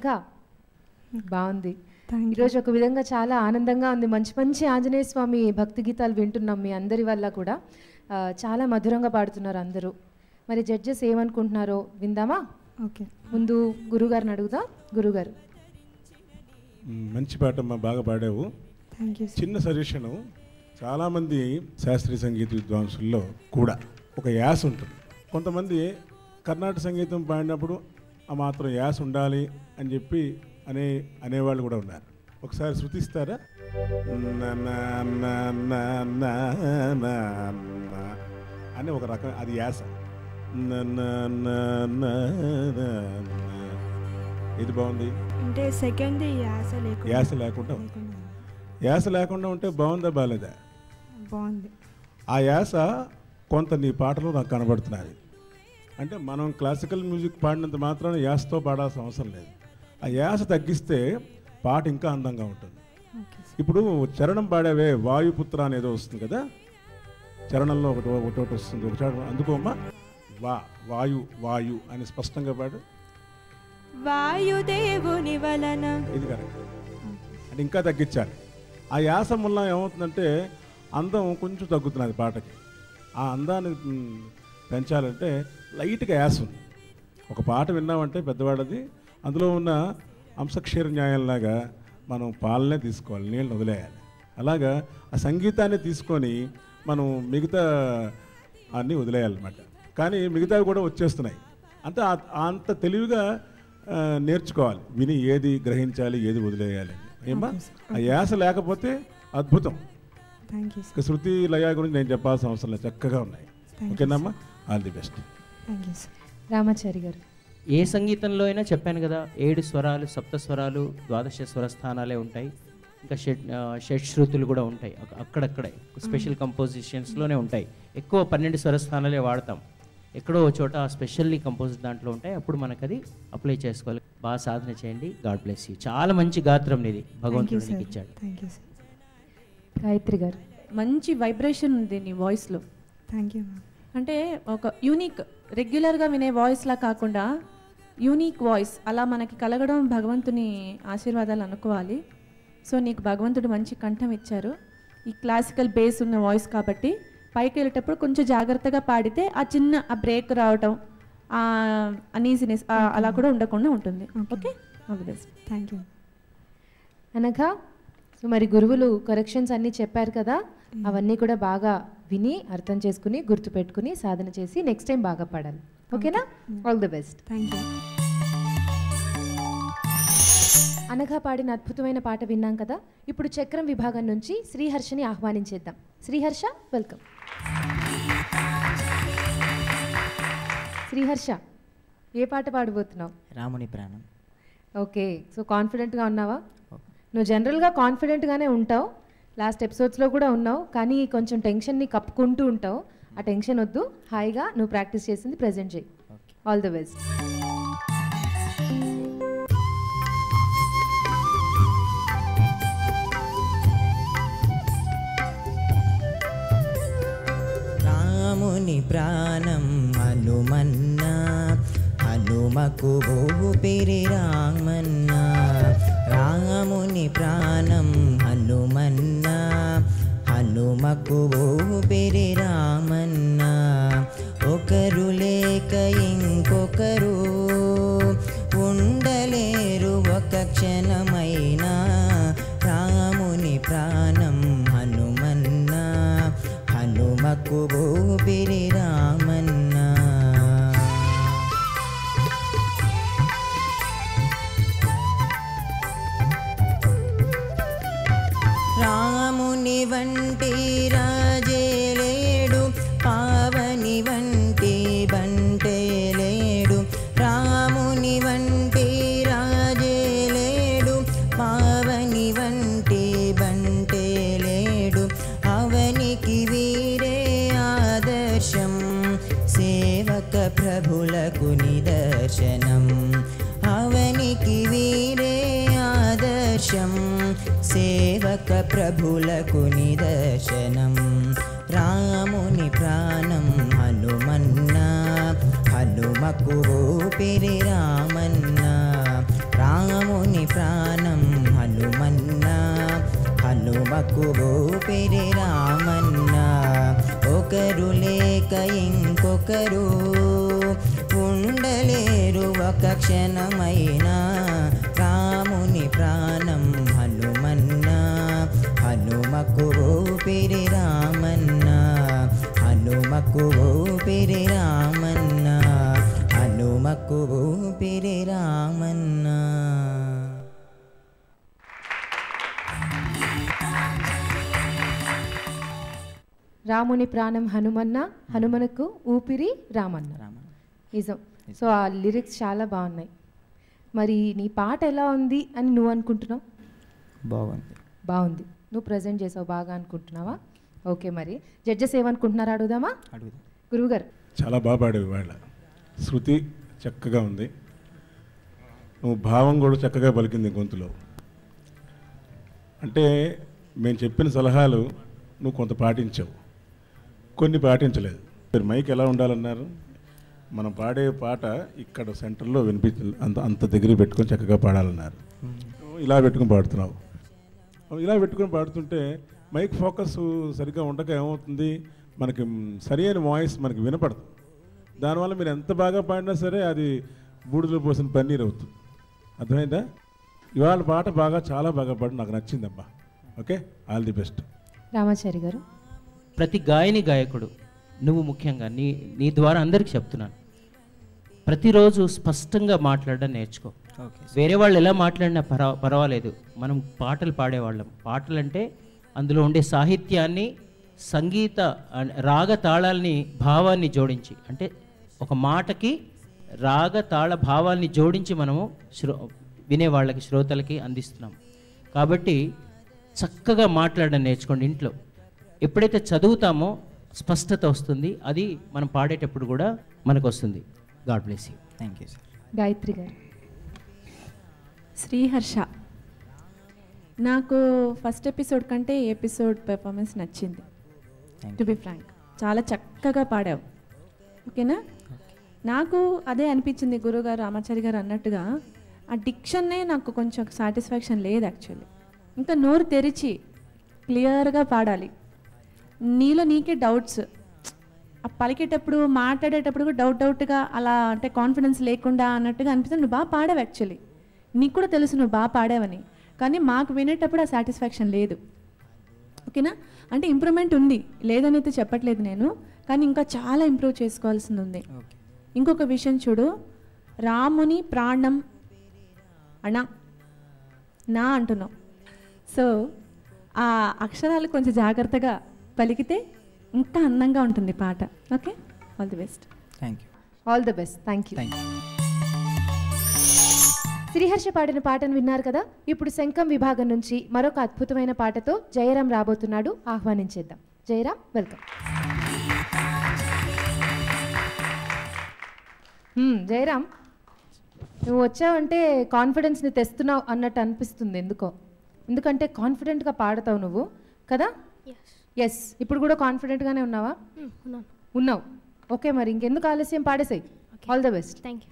Speaker 1: అనగా బాగుంది
Speaker 8: థ్యాంక్ యూ
Speaker 1: ఈరోజు ఒక విధంగా చాలా ఆనందంగా ఉంది మంచి మంచి ఆంజనేయ స్వామి భక్తి గీతాలు వింటున్నాం మీ అందరి వల్ల కూడా ఆ, చాలా మధురంగా పాడుతున్నారు అందరూ మరి జడ్జెస్ ఏమనుకుంటున్నారో విందామా
Speaker 8: ఓకే
Speaker 1: ముందు గురుగారిని అడుగుదా గురుగారు
Speaker 3: మ్, మంచి పాట అమ్మా బాగా పాడావు
Speaker 8: థ్యాంక్ యూ
Speaker 3: చిన్న సజెషను చాలామంది శాస్త్రీయ సంగీత విద్వాంసుల్లో కూడా ఒక యాస ఉంటుంది కొంతమంది కర్ణాటక సంగీతం పాడినప్పుడు ఆ మాత్రం యాస ఉండాలి అని చెప్పి అనే అనేవాళ్ళు కూడా ఉన్నారు ఒకసారి శృతిస్తారా నా నా నా నా నా నా నా అని ఒక రకం అది యాస నా నా నా నా నా నా. ఇది బాగుంది
Speaker 8: అంటే సెకండ్ యాస లేకుండా
Speaker 3: యాస లేకుండా ఉంది.
Speaker 8: లేకుండా
Speaker 3: యాస లేకుండా ఉంటే బాగుందా బాగాలేదా
Speaker 8: బాగుంది
Speaker 3: ఆ యాస కొంత నీ పాటలో నాకు కనబడుతున్నది అంటే మనం క్లాసికల్ మ్యూజిక్ పాడినంత మాత్రాన యాసతో పాడాల్సిన అవసరం లేదు ఆ యాస తగ్గిస్తే పాట ఇంకా అందంగా ఉంటుంది
Speaker 8: ఓకే
Speaker 3: ఇప్పుడు చరణం పాడావే వాయుపుత్ర అనేదో వస్తుంది కదా చరణంలో ఒకటి ఒకటి వస్తుంది ఒక చరణం అందుకోమ్మా వా వాయు వాయు అని స్పష్టంగా పాడు
Speaker 9: వాయుదేవుని వలన
Speaker 3: ఇది కరెక్ట్ అంటే ఇంకా తగ్గించాలి ఆ యాస వల్ల ఏమవుతుందంటే అందం కొంచెం తగ్గుతున్నది పాటకి ఆ అందాన్ని మ్, పెంచాలంటే లైట్గా యాస ఉంది ఒక పాట విన్నామంటే పెద్దవాడది అందులో ఉన్న అంశక్షీర న్యాయంలాగా మనం పాలనే తీసుకోవాలి నీళ్ళని వదిలేయాలి అలాగా ఆ సంగీతాన్ని తీసుకొని మనం మిగతా అన్నీ వదిలేయాలన్నమాట కానీ మిగతావి కూడా వచ్చేస్తున్నాయి అంత అంత తెలివిగా ఆ, నేర్చుకోవాలి విని ఏది గ్రహించాలి ఏది వదిలేయాలి ఏమా ఆ యాస లేకపోతే అద్భుతం
Speaker 8: థ్యాంక్ యూ
Speaker 3: ఇక శృతి లయ గురించి నేను చెప్పాల్సిన అవసరం లేదు చక్కగా ఉన్నాయి
Speaker 8: Thank you,
Speaker 3: ఓకేనమ్మా all the best
Speaker 8: thank you sir
Speaker 1: Ramachari garu
Speaker 4: ఏ సంగీతంలో అయినా చెప్పాను కదా ఏడు స్వరాలు సప్త స్వరాలు ద్వాదశ స్వరస్థానాలే ఉంటాయి ఇంకా షడ్ ఆ, షడ్ శృతులు కూడా ఉంటాయి అక్క- అక్కడక్కడే స్పెషల్ కంపోజిషన్స్లోనే ఉంటాయి ఎక్కువ పన్నెండు స్వరస్థానాలే వాడతాం ఎక్కడో ఓ చోట స్పెషల్లీ కంపోజ్ దాంట్లో ఉంటాయి అప్పుడు మనకు అది అప్లై చేసుకోవాలి బాగా సాధన చేయండి గాడ్ బ్లెస్ యూ చాలా మంచి గాత్రం ఇది
Speaker 8: థ్యాంక్ యూ
Speaker 4: భగవంతుడు
Speaker 8: సార్
Speaker 4: నీకు ఇచ్చాడు
Speaker 8: థ్యాంక్ యూ సార్
Speaker 1: గాయత్రి గారు
Speaker 5: మంచి వైబ్రేషన్ ఉంది నీ వాయిస్లో
Speaker 8: థ్యాంక్ యూ మ్యామ్
Speaker 5: అంటే ఒక యూనిక్ రెగ్యులర్గా వినే వాయిస్లా కాకుండా యూనిక్ వాయిస్ అలా మనకి కలగడం భగవంతుని ఆశీర్వాదాలు అనుకోవాలి సో నీకు భగవంతుడు మంచి కంఠం ఇచ్చారు ఈ క్లాసికల్ బేస్ ఉన్న వాయిస్ కాబట్టి పైకి వెళ్ళేటప్పుడు కొంచెం జాగ్రత్తగా పాడితే ఆ చిన్న ఆ బ్రేక్ రావటం ఆ అనీజినెస్ అలా కూడా ఉండకుండా ఉంటుంది okay all the best
Speaker 8: thank you
Speaker 1: Anaga so మరి గురువులు కరెక్షన్స్ అన్నీ చెప్పారు కదా అవన్నీ కూడా బాగా విని అర్థం చేసుకుని గుర్తుపెట్టుకుని సాధన చేసి నెక్స్ట్ టైం బాగా పాడాలి ఓకేనా all the best
Speaker 8: thank you
Speaker 1: Anaga పాడిన అద్భుతమైన పాట విన్నాం కదా ఇప్పుడు చక్రం విభాగం నుంచి శ్రీహర్షని ఆహ్వానించేద్దాం శ్రీహర్ష వెల్కమ్ శ్రీహర్ష ఏ పాట పాడబోతున్నావు
Speaker 10: రాముని ప్రాణం
Speaker 1: ఓకే సో కాన్ఫిడెంట్గా ఉన్నావా నువ్వు జనరల్గా కాన్ఫిడెంట్గానే ఉంటావు లాస్ట్ ఎపిసోడ్స్లో కూడా ఉన్నావు కానీ కొంచెం టెన్షన్ని కప్పుకుంటూ ఉంటావు ఆ టెన్షన్ వద్దు హాయిగా నువ్వు ప్రాక్టీస్ చేసింది ప్రజెంట్ చేయి ఆల్ ది బెస్ట్
Speaker 10: రాముని ప్రాణం హనుమన్నా హనుమకు ఊపిరి రామన్నా రాముని ప్రాణం హనుమన్నా హనుమకు ఊపిరి రామన్నా ఒకరు లేక ఇంకొకరు ఉండలేరు ఒక క్షణమైనా రాముని ప్రాణం హనుమన్నా హనుమకు ఊపిరి రామన్నా రాముని వంటి రాజేలేడు పావని వంటి బంటే లేడు రాముని వంటి రాజేలేడు పావని వంటి బంటే లేడు అవనికి వీరే ఆదర్శం సేవక ప్రభులకు నిదర్శనం అవనికి వీరే ఆదర్శం సేవక ప్రభులకు నిదర్శనం రాముని ప్రాణం హనుమన్నా హనుమకు ఊపిరి రామన్నా రామ ఒకరు లేక ఇంకొకరు ఉండలేరు ఒక క్షణమైనా రాముని ప్రాణం హనుమన్న హనుమకు ఊపిరి రామన్న హనుమకు ఊపిరి రామన్న హనుమకు ఊపిరి రామన్న
Speaker 1: రాముని ప్రాణం హనుమన్న హనుమనకు ఊపిరి రామన్న నిజం సో ఆ లిరిక్స్ చాలా బాగున్నాయి మరి నీ పాట ఎలా ఉంది అని నువ్వు అనుకుంటున్నావు
Speaker 10: బాగుంది
Speaker 1: బాగుంది నువ్వు ప్రజెంట్ చేసావు బాగా అనుకుంటున్నావా ఓకే మరి జడ్జెస్ ఏమనుకుంటున్నారు అడుగుదామా
Speaker 10: అడుగుదాం
Speaker 1: గురువుగారు
Speaker 3: చాలా బాగా పాడావు ఇవాళ శృతి చక్కగా ఉంది నువ్వు భావం కూడా చక్కగా పలికింది గొంతులో అంటే మేము చెప్పిన సలహాలు నువ్వు కొంత పాటించావు కొన్ని పాటించలేదు మీరు మైక్ ఎలా ఉండాలన్నారు మనం పాడే పాట ఇక్కడ సెంటర్లో వినిపి అంత అంత దగ్గర పెట్టుకొని చక్కగా పాడాలన్నారు నువ్వు ఇలా పెట్టుకొని పాడుతున్నావు ఇలా పెట్టుకొని పాడుతుంటే మైక్ ఫోకస్ సరిగ్గా ఉండక ఏమవుతుంది మనకి సరి అయిన వాయిస్ మనకి వినపడదు దానివల్ల మీరు ఎంత బాగా పాడినా సరే అది బూడిదలో పోసిన పన్నీర్ అవుతుంది అర్థమైందా ఇవాళ పాట బాగా చాలా బాగా పాడి నాకు నచ్చిందమ్మా okay all the best
Speaker 1: Ramachari garu
Speaker 4: ప్రతి గాయని గాయకుడు నువ్వు ముఖ్యంగా నీ నీ ద్వారా అందరికి చెప్తున్నాను ప్రతిరోజు స్పష్టంగా మాట్లాడడం నేర్చుకో వేరే వాళ్ళు ఎలా మాట్లాడినా పర్వ పర్వాలేదు మనం పాటలు పాడేవాళ్ళం పాటలు అంటే అందులో ఉండే సాహిత్యాన్ని సంగీత అన్- రాగ తాళాల్ని భావాన్ని జోడించి అంటే ఒక మాటకి రాగ తాళ భావాల్ని జోడించి మనము శ్రో వినేవాళ్ళకి శ్రోతలకి అందిస్తున్నాం కాబట్టి చక్కగా మాట్లాడడం నేర్చుకోండి ఇంట్లో ఎప్పుడైతే చదువుతామో స్పష్టత వస్తుంది అది మనం పాడేటప్పుడు కూడా మనకు వస్తుంది God bless you
Speaker 10: thank you sir
Speaker 1: Gayatri garu
Speaker 5: Sriharsha నాకు ఫస్ట్ ఎపిసోడ్ కంటే ఈ ఎపిసోడ్ పెర్ఫార్మెన్స్ నచ్చింది టు బి ఫ్రాంక్ చాలా చక్కగా పాడావు ఓకేనా నాకు అదే అనిపించింది గురుగారు రామాచారి గారు అన్నట్టుగా ఆ డిక్షన్నే నాకు కొంచెం సాటిస్ఫాక్షన్ లేదు యాక్చువల్లీ ఇంకా నోరు తెరిచి క్లియర్గా పాడాలి నీలో నీకే డౌట్స్ ఆ పలికేటప్పుడు మాట్లాడేటప్పుడు కూడా డౌట్ డౌట్గా అలా అంటే కాన్ఫిడెన్స్ లేకుండా అన్నట్టుగా అనిపిస్తుంది నువ్వు బాగా పాడావు యాక్చువల్లీ నీకు కూడా తెలుసు నువ్వు బాగా పాడావని కానీ మాకు వినేటప్పుడు ఆ సాటిస్ఫాక్షన్ లేదు ఓకేనా అంటే ఇంప్రూవ్మెంట్ ఉంది లేదని అయితే చెప్పట్లేదు నేను కానీ ఇంకా చాలా ఇంప్రూవ్ చేసుకోవాల్సింది ఉంది ఇంకొక విషయం చూడు రాముని ప్రాణం అణ నా అంటున్నావు సో ఆ అక్షరాలు కొంచెం జాగ్రత్తగా పలికితే ఇంకా అందంగా ఉంటుంది పాట okay all the best
Speaker 10: thank you
Speaker 1: all the best thank you Sriharsha పాడిన పాటను విన్నారు కదా ఇప్పుడు శంఖం విభాగం నుంచి మరొక అద్భుతమైన పాటతో జయరాం రాబోతున్నాడు ఆహ్వానించేద్దాం జయరాం వెల్కమ్ హ్మ్, జయరాం నువ్వు వచ్చావంటే కాన్ఫిడెన్స్ని తెస్తున్నావు అన్నట్టు అనిపిస్తుంది ఎందుకో ఎందుకంటే కాన్ఫిడెంట్గా పాడతావు నువ్వు కదా ఎస్ ఇప్పుడు కూడా కాన్ఫిడెంట్గానే ఉన్నావా
Speaker 11: ఉన్నాను
Speaker 1: ఉన్నావు ఓకే మరి ఇంకెందుకు ఆలస్యం పాడేసాయి all the best
Speaker 11: thank you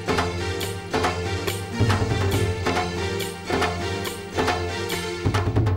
Speaker 7: Srirama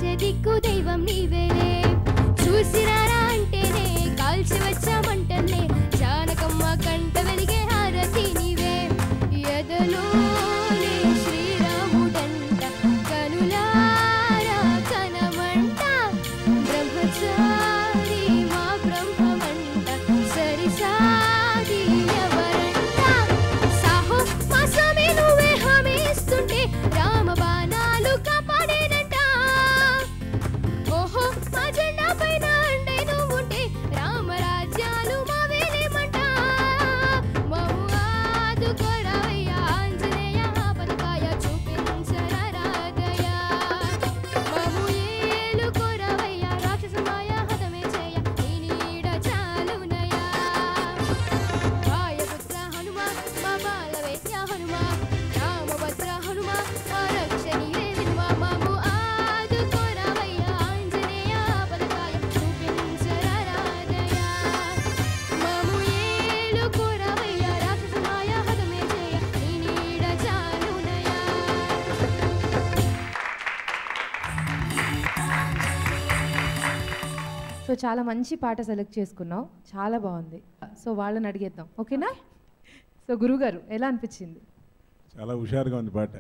Speaker 11: కాచే దిక్కు దైవం నీవేలే చూసిరారా అంటేనే కాల్చి వచ్చామంటనే జానకమ్మ కంట వెలిగే హారతి నీవే ఎదలోనే శ్రీరాముడంట కనులారా కనమంట బ్రహ్మచారి మా బ్రహ్మమంట సరిసాది ఎవరంట సాహో మా స్వామి నువ్వే హామీ ఇస్తుంటే రామ బాణాలు కాపాడేనంట ఓహో మా జెండా పైన అండే నువ్వుంటే రామరాజ్యాలు మా వేలేమంట మము ఆదుకోరావయ్య ఆంజనేయ పదకాయ చూపించరా రాదయ మము ఏలుకోరావయ్య రాక్షసమాయ హతమే చేయ నీ నీడ చాలునయా వాయుపుత్ర హనుమ మా బాలవేశ్య హనుమ రామభద్ర హనుమ మా రక్షణీయే వినుమ మము ఆదుకోరావయ్య ఆంజనేయ పదకాయ చూపించరా రాదయ మము ఏలుకోరావయ్య రాక్షసమాయ హతమే చేయ నీ నీడ చాలునయా
Speaker 1: సో చాలా మంచి పాట సెలెక్ట్ చేసుకున్నావు చాలా బాగుంది సో వాళ్ళని అడిగేద్దాం ఓకేనా సో గురుగారు ఎలా అనిపించింది
Speaker 3: చాలా హుషారుగా ఉంది పాట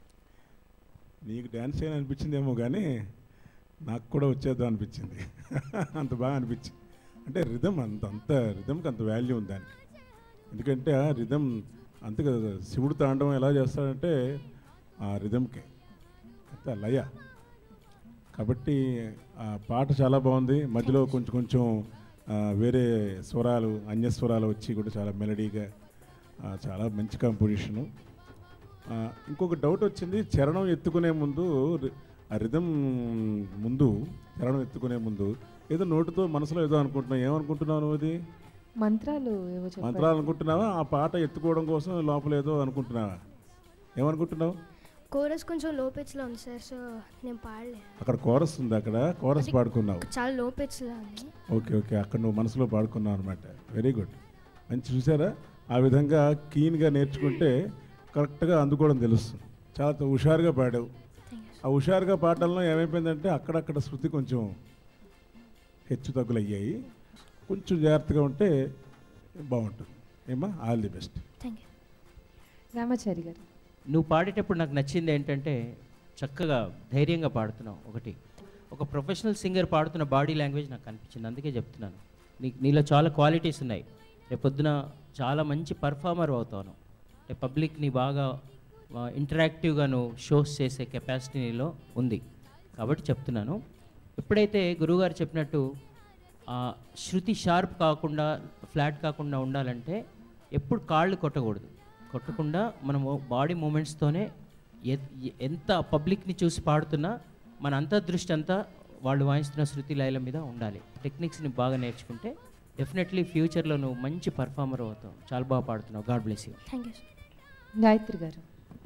Speaker 3: నీకు డ్యాన్స్ చేయని అనిపించిందేమో కానీ నాకు కూడా వచ్చేద్దాం అనిపించింది అంత బాగా అనిపించింది అంటే రిధమ్ అంత అంత రిధమ్కి అంత వాల్యూ ఉంది దానికి ఎందుకంటే ఆ రిధమ్ అంతే కదా శివుడు తాండవం ఎలా చేస్తాడంటే ఆ రిధమ్కే అంతే ఆ లయ కాబట్టి ఆ పాట చాలా బాగుంది మధ్యలో కొంచెం కొంచెం ఆ, వేరే స్వరాలు అన్య స్వరాలు వచ్చి కూడా చాలా మెలడీగా ఆ, చాలా మంచి కంపోజిషను ఆ, ఇంకొక డౌట్ వచ్చింది చరణం ఎత్తుకునే ముందు రి- ఆ రిధం ముందు చరణం ఎత్తుకునే ముందు ఏదో నోటితో మనసులో ఏదో అనుకుంటున్నావు ఏమనుకుంటున్నావు నువ్వు అది
Speaker 1: మంత్రాలు ఏవో
Speaker 3: మంత్రాలు
Speaker 1: చెప్పారు
Speaker 3: అనుకుంటున్నావా ఆ పాట ఎత్తుకోవడం కోసం లోపల ఏదో అనుకుంటున్నావా ఏమనుకుంటున్నావు
Speaker 11: కోరస్ కొంచెం లో పిచ్లో ఉంది సార్ సో నేను పాడలే
Speaker 3: అక్కడ కోరస్ ఉంది అక్కడ కోరస్ పాడుకున్నావు
Speaker 11: చాలా లో పిచ్లో ఉంది
Speaker 3: ఓకే ఓకే అక్కడ నువ్వు మనసులో పాడుకున్నావు అనమాట వెరీ గుడ్ మంచి చూసారా ఆ విధంగా కీన్గా నేర్చుకుంటే కరెక్ట్గా అందుకోవడం తెలుస్తుంది చాలా త- హుషారుగా పాడావు ఆ హుషారుగా పాడడంలో ఏమైపోయిందంటే అక్కడక్కడ శృతి కొంచెం హెచ్చు తగ్గులు అయ్యాయి కొంచెం జాగ్రత్తగా ఉంటే బాగుంటుంది ఏమా all the best
Speaker 11: thank you
Speaker 1: Ramachari garu
Speaker 4: నువ్వు పాడేటప్పుడు నాకు నచ్చింది ఏంటంటే చక్కగా ధైర్యంగా పాడుతున్నావు ఒకటి ఒక ప్రొఫెషనల్ సింగర్ పాడుతున్న బాడీ లాంగ్వేజ్ నాకు అనిపించింది అందుకే చెప్తున్నాను నీ నీలో చాలా క్వాలిటీస్ ఉన్నాయి రేపొద్దున చాలా మంచి పర్ఫార్మర్ అవుతాను రేపు పబ్లిక్ని బాగా ఇంటరాక్టివ్గా నువ్వు షోస్ చేసే కెపాసిటీ నీలో ఉంది కాబట్టి చెప్తున్నాను ఎప్పుడైతే గురువుగారు చెప్పినట్టు ఆ, శృతి షార్ప్ కాకుండా ఫ్లాట్ కాకుండా ఉండాలంటే ఎప్పుడు కాళ్ళు కొట్టకూడదు కొట్టకుండా మనము బాడీ మూమెంట్స్తోనే ఎ- ఎంత పబ్లిక్ని చూసి పాడుతున్నా మన అంతర్దృష్టి అంతా వాళ్ళు వాయిస్తున్న శృతి లయల మీద ఉండాలి టెక్నిక్స్ని బాగా నేర్చుకుంటే డెఫినెట్లీ ఫ్యూచర్లో నువ్వు మంచి పర్ఫార్మర్ అవుతావు చాలా బాగా పాడుతున్నావు God bless you
Speaker 11: thank you
Speaker 1: Gayatri garu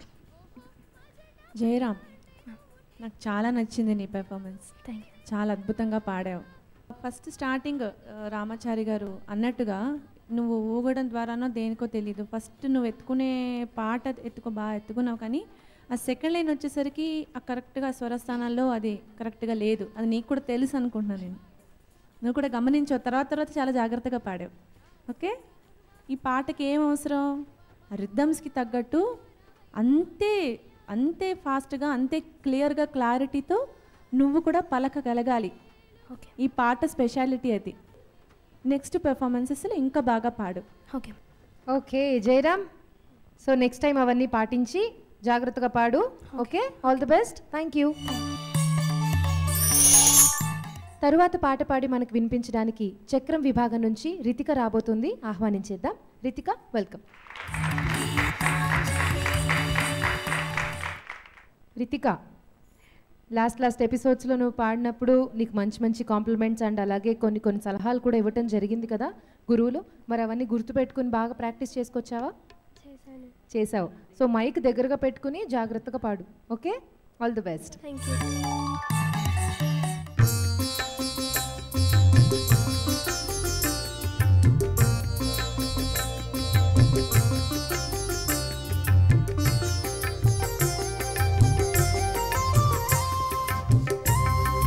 Speaker 5: Jayaram నాకు చాలా నచ్చింది నీ పెర్ఫార్మెన్స్
Speaker 11: థ్యాంక్ యూ
Speaker 5: చాలా అద్భుతంగా పాడావు ఫస్ట్ స్టార్టింగ్ ఆ, రామాచారి గారు అన్నట్టుగా నువ్వు ఊగడం ద్వారానో దేనికో తెలీదు ఫస్ట్ నువ్వు ఎత్తుకునే పాట ఎత్తుకో బాగా ఎత్తుకున్నావు కానీ ఆ సెకండ్ లైన్ వచ్చేసరికి ఆ కరెక్ట్గా స్వరస్థానాల్లో అది కరెక్ట్గా లేదు అది నీకు కూడా తెలుసు అనుకుంటున్నాను నేను నువ్వు కూడా గమనించావు తర్వాత తర్వాత చాలా జాగ్రత్తగా పాడావు ఓకే ఈ పాటకి ఏం అవసరం రిథమ్స్కి తగ్గట్టు అంతే అంతే ఫాస్ట్గా అంతే క్లియర్గా క్లారిటీతో నువ్వు కూడా పలకగలగాలి
Speaker 11: ఓకే
Speaker 5: ఈ పాట స్పెషాలిటీ అది నెక్స్ట్ పెర్ఫార్మెన్సెస్లో ఇంకా బాగా పాడు
Speaker 11: okay
Speaker 1: okay Jayaram so next time అవన్నీ పాటించి జాగ్రత్తగా పాడు okay all the best thank you తరువాత పాట పాడి మనకు వినిపించడానికి చక్రం విభాగం నుంచి రితిక రాబోతుంది ఆహ్వానించేద్దాం Ritika welcome Ritika last last ఎపిసోడ్స్లో నువ్వు పాడినప్పుడు నీకు మంచి మంచి కాంప్లిమెంట్స్ అండ్ అలాగే కొన్ని కొన్ని సలహాలు కూడా ఇవ్వటం జరిగింది కదా గురువులు మరి అవన్నీ గుర్తుపెట్టుకుని బాగా ప్రాక్టీస్ చేసుకొచ్చావా
Speaker 11: చేశాను
Speaker 1: చేసావు సో మైక్ దగ్గరగా పెట్టుకుని జాగ్రత్తగా పాడు okay all the best
Speaker 11: thank you
Speaker 7: ఆ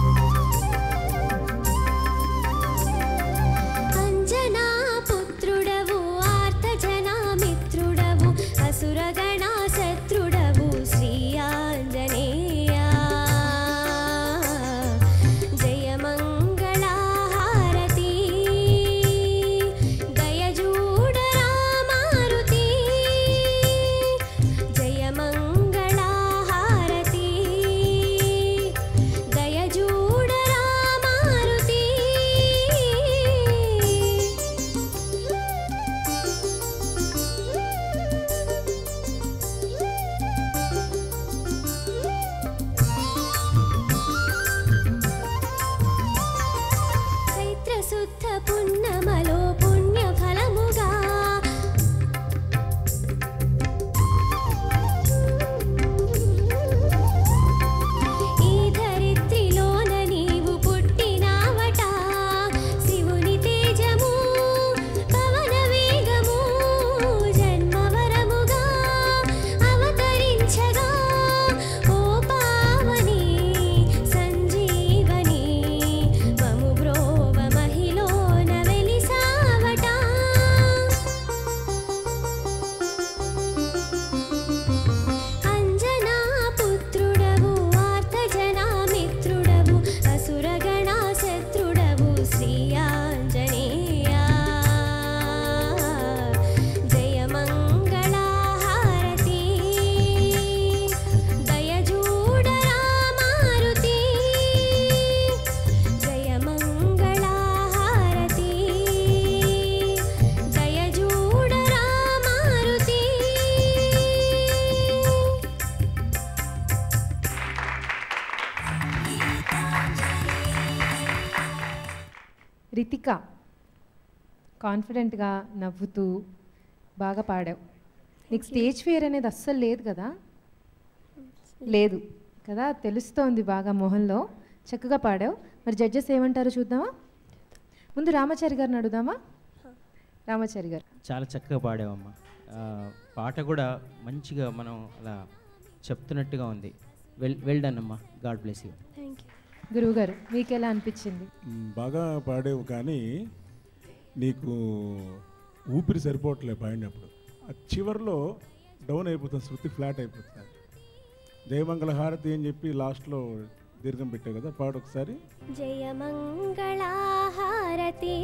Speaker 1: రితిక కాన్ఫిడెంట్గా నవ్వుతూ బాగా పాడావు నీకు స్టేజ్ ఫియర్ అనేది అస్సలు లేదు కదా లేదు కదా తెలుస్తోంది బాగా మొహంలో చక్కగా పాడావు మరి జడ్జెస్ ఏమంటారో చూద్దామా ముందు రామాచారి గారిని అడుగుదామా రామాచారి గారు
Speaker 4: చాలా చక్కగా పాడావమ్మా ఆ, పాట కూడా మంచిగా మనం అలా చెప్తున్నట్టుగా ఉంది వెల్ వెల్ డన్ అమ్మా God bless you
Speaker 11: thank you
Speaker 1: గురువు గారు మీకు ఎలా అనిపించింది
Speaker 3: మ్, బాగా పాడేవు కానీ నీకు ఊపిరి సరిపోవట్లే పాడినప్పుడు ఆ చివరిలో డౌన్ అయిపోతుంది శృతి ఫ్లాట్ అయిపోతుంది జయమంగళ హారతి అని చెప్పి లాస్ట్లో దీర్ఘం పెట్టావు కదా పాడు ఒకసారి
Speaker 11: జయమంగళహారతి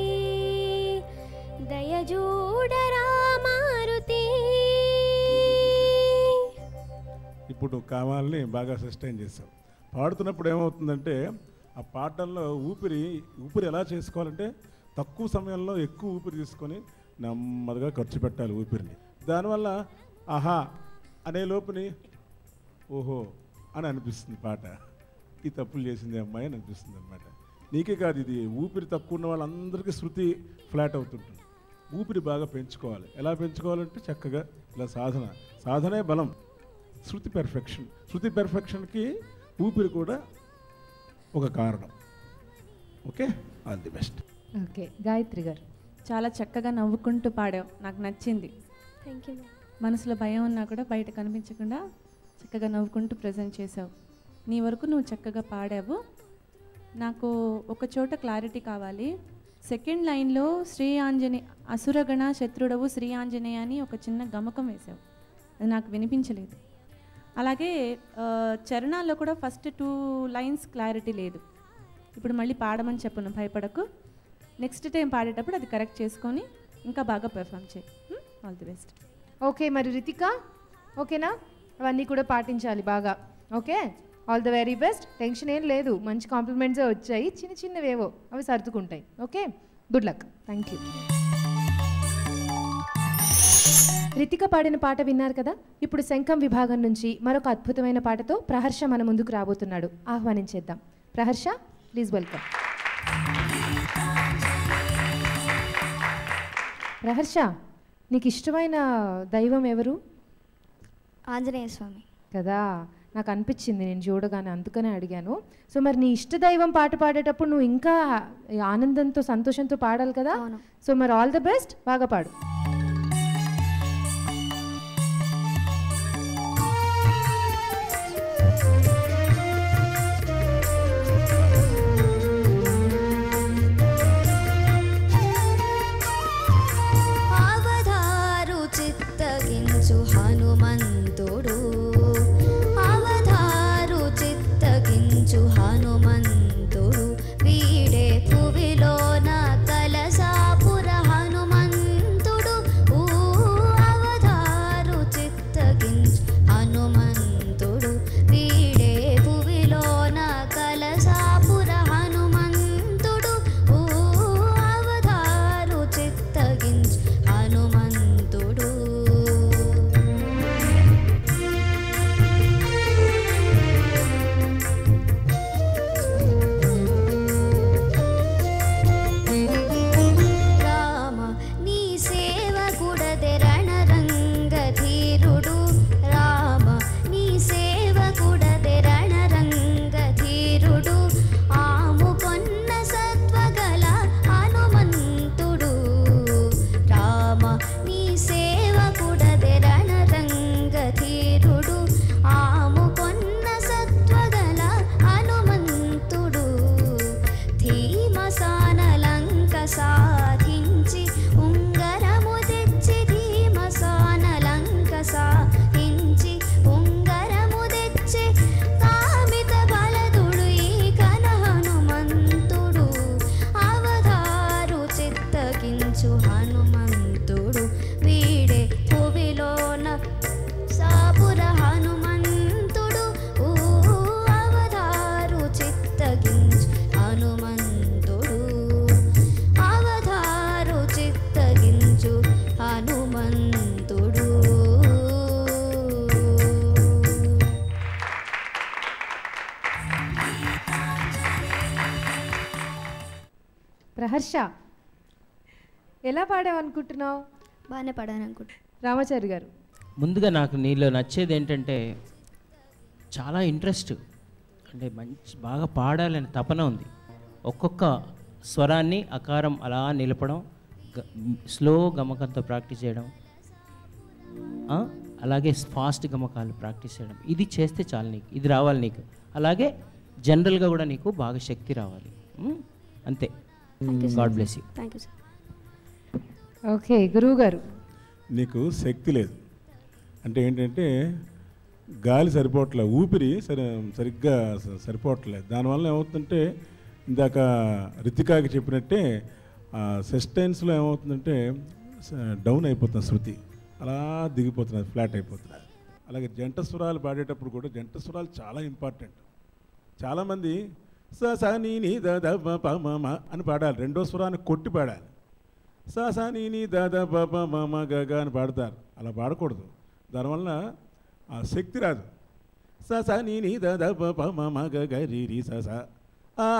Speaker 11: దయజూడరామారుతి
Speaker 3: ఇప్పుడు కావాలని బాగా సస్టైన్ చేసావు పాడుతున్నప్పుడు ఏమవుతుందంటే ఆ పాటల్లో ఊపిరి ఊపిరి ఎలా చేసుకోవాలంటే తక్కువ సమయంలో ఎక్కువ ఊపిరి తీసుకొని నెమ్మదిగా ఖర్చు పెట్టాలి ఊపిరిని దానివల్ల ఆహా అనే లోపుని ఓహో అని అనిపిస్తుంది పాట ఈ తప్పులు చేసింది అమ్మాయి అని అనిపిస్తుంది అనమాట నీకే కాదు ఇది ఊపిరి తక్కువ ఉన్న వాళ్ళందరికీ శృతి ఫ్లాట్ అవుతుంటుంది ఊపిరి బాగా పెంచుకోవాలి ఎలా పెంచుకోవాలంటే చక్కగా ఇలా సాధన సాధనే బలం శృతి పెర్ఫెక్షన్ శృతి పెర్ఫెక్షన్కి ఊపిరి కూడా ఒక కారణం okay all the best
Speaker 1: okay Gayatri garu
Speaker 5: చాలా చక్కగా నవ్వుకుంటూ పాడావు నాకు నచ్చింది
Speaker 11: థ్యాంక్ యూ మ్యామ్
Speaker 5: మనసులో భయం ఉన్నా కూడా బయట కనిపించకుండా చక్కగా నవ్వుకుంటూ ప్రజెంట్ చేసావు నీ వరకు నువ్వు చక్కగా పాడావు నాకు ఒక చోట క్లారిటీ కావాలి సెకండ్ లైన్లో శ్రీ ఆంజనే అసురగణ శత్రుడవు శ్రీ ఆంజనేయ అని ఒక చిన్న గమకం వేసావు అది నాకు వినిపించలేదు అలాగే ఆ, చరణాల్లో కూడా ఫస్ట్ టూ లైన్స్ క్లారిటీ లేదు ఇప్పుడు మళ్ళీ పాడమని చెప్పను భయపడకు నెక్స్ట్ టైం పాడేటప్పుడు అది కరెక్ట్ చేసుకొని ఇంకా బాగా పెర్ఫామ్ చేయి ఆల్ ది బెస్ట్
Speaker 1: ఓకే మరి రితిక ఓకేనా అవన్నీ కూడా పాటించాలి బాగా okay all the very best tension ఏం లేదు మంచి కాంప్లిమెంట్సే వచ్చాయి చిన్న చిన్నవేవో అవి సర్దుకుంటాయి okay good luck thank you Ritika పాడిన పాట విన్నారు కదా ఇప్పుడు శంఖం విభాగం నుంచి మరొక అద్భుతమైన పాటతో ప్రహర్ష మన ముందుకు రాబోతున్నాడు ఆహ్వానించేద్దాం ప్రహర్ష ప్లీజ్ వెల్కమ్ ప్రహర్ష నీకు ఇష్టమైన దైవం ఎవరు
Speaker 11: ఆంజనేయ స్వామి
Speaker 1: కదా నాకు అనిపించింది నేను చూడగానే అందుకనే అడిగాను సో మరి నీ ఇష్ట దైవం పాట పాడేటప్పుడు నువ్వు ఇంకా ఆనందంతో సంతోషంతో పాడాలి కదా సో మరి ఆల్ ద బెస్ట్ బాగా పాడు
Speaker 7: అవధారు చిత్తగించు హనుమంతుడు అవధారు చిత్తగించు హనుమంతుడు వీడే పువిలోన కలసాపుర హనుమంతుడు ఊ అవధారు చిత్తగించు హనుమంతుడు వీడే పువిలోన కలసాపుర హనుమంతుడు ఊ అవధారు చిత్తగించు హనుమంతుడు రామ నీ సేవకుడదే రణరంగధీరుడు రామ నీ సేవకుడదే రణరంగధీరుడు ఆముకొన్న సత్వగల హనుమంతుడు రామ నీ సేవకుడదే రణరంగధీరుడు ఆముకొన్న సత్వగల హనుమంతుడు ధీమసానలంక సాధించి ఉంగరము తెచ్చి ధీమసానలంక సాధించి ఉంగరము తెచ్చి కామిత బలదుడు ఈ కన హనుమంతుడు అవధారు చిత్తగించు హనుమంతుడు వీడే భువిలోన సాపుర హనుమంతుడు ఊ అవధారు చిత్తగించు హనుమంతుడు అవధారు చిత్తగించు హనుమంతుడు
Speaker 1: ప్రహర్ష ఎలా పాడావు అనుకుంటున్నావు
Speaker 11: బాగానే పాడాను అనుకుంటా
Speaker 1: రామాచారి గారు
Speaker 4: ముందుగా నాకు నీలో నచ్చేది ఏంటంటే చాలా ఇంట్రెస్ట్ అంటే మంచి బాగా పాడాలని తపన ఉంది ఒక్కొక్క స్వరాన్ని అకారం అలా నిలపడం గ- స్లో గమకంతో ప్రాక్టీస్ చేయడం ఆ, అలాగే ఫాస్ట్ గమకాలు ప్రాక్టీస్ చేయడం ఇది చేస్తే చాలు నీకు ఇది రావాలి నీకు అలాగే జనరల్గా కూడా నీకు బాగా శక్తి రావాలి ఉమ్, అంతే god bless you
Speaker 11: thank you sir
Speaker 1: okay గురువు గారు
Speaker 3: నీకు శక్తి లేదు అంటే ఏంటంటే గాలి సరిపోవట్లే ఊపిరి సరి సరిగ్గా స- సరిపోవట్లేదు దానివల్ల ఏమవుతుందంటే ఇందాక రితికాకి చెప్పినట్టే సెస్టైన్స్లో ఏమవుతుందంటే స- డౌన్ అయిపోతుంది శృతి అలా దిగిపోతున్నది ఫ్లాట్ అయిపోతున్నది అలాగే జంట స్వరాలు పాడేటప్పుడు కూడా జంట స్వరాలు చాలా ఇంపార్టెంట్ చాలామంది స స నీ నీ ద ద ప ప మ మ అని పాడాలి రెండో స్వరాన్ని కొట్టి పాడాలి సా సా నీ నీ ద ద ప ప మ మ గ గ అని పాడతారు అలా పాడకూడదు దానివల్ల ఆ శక్తి రాదు స స నీ నీ ద ద ప ప మ మ గ గ రి రి స స ఆ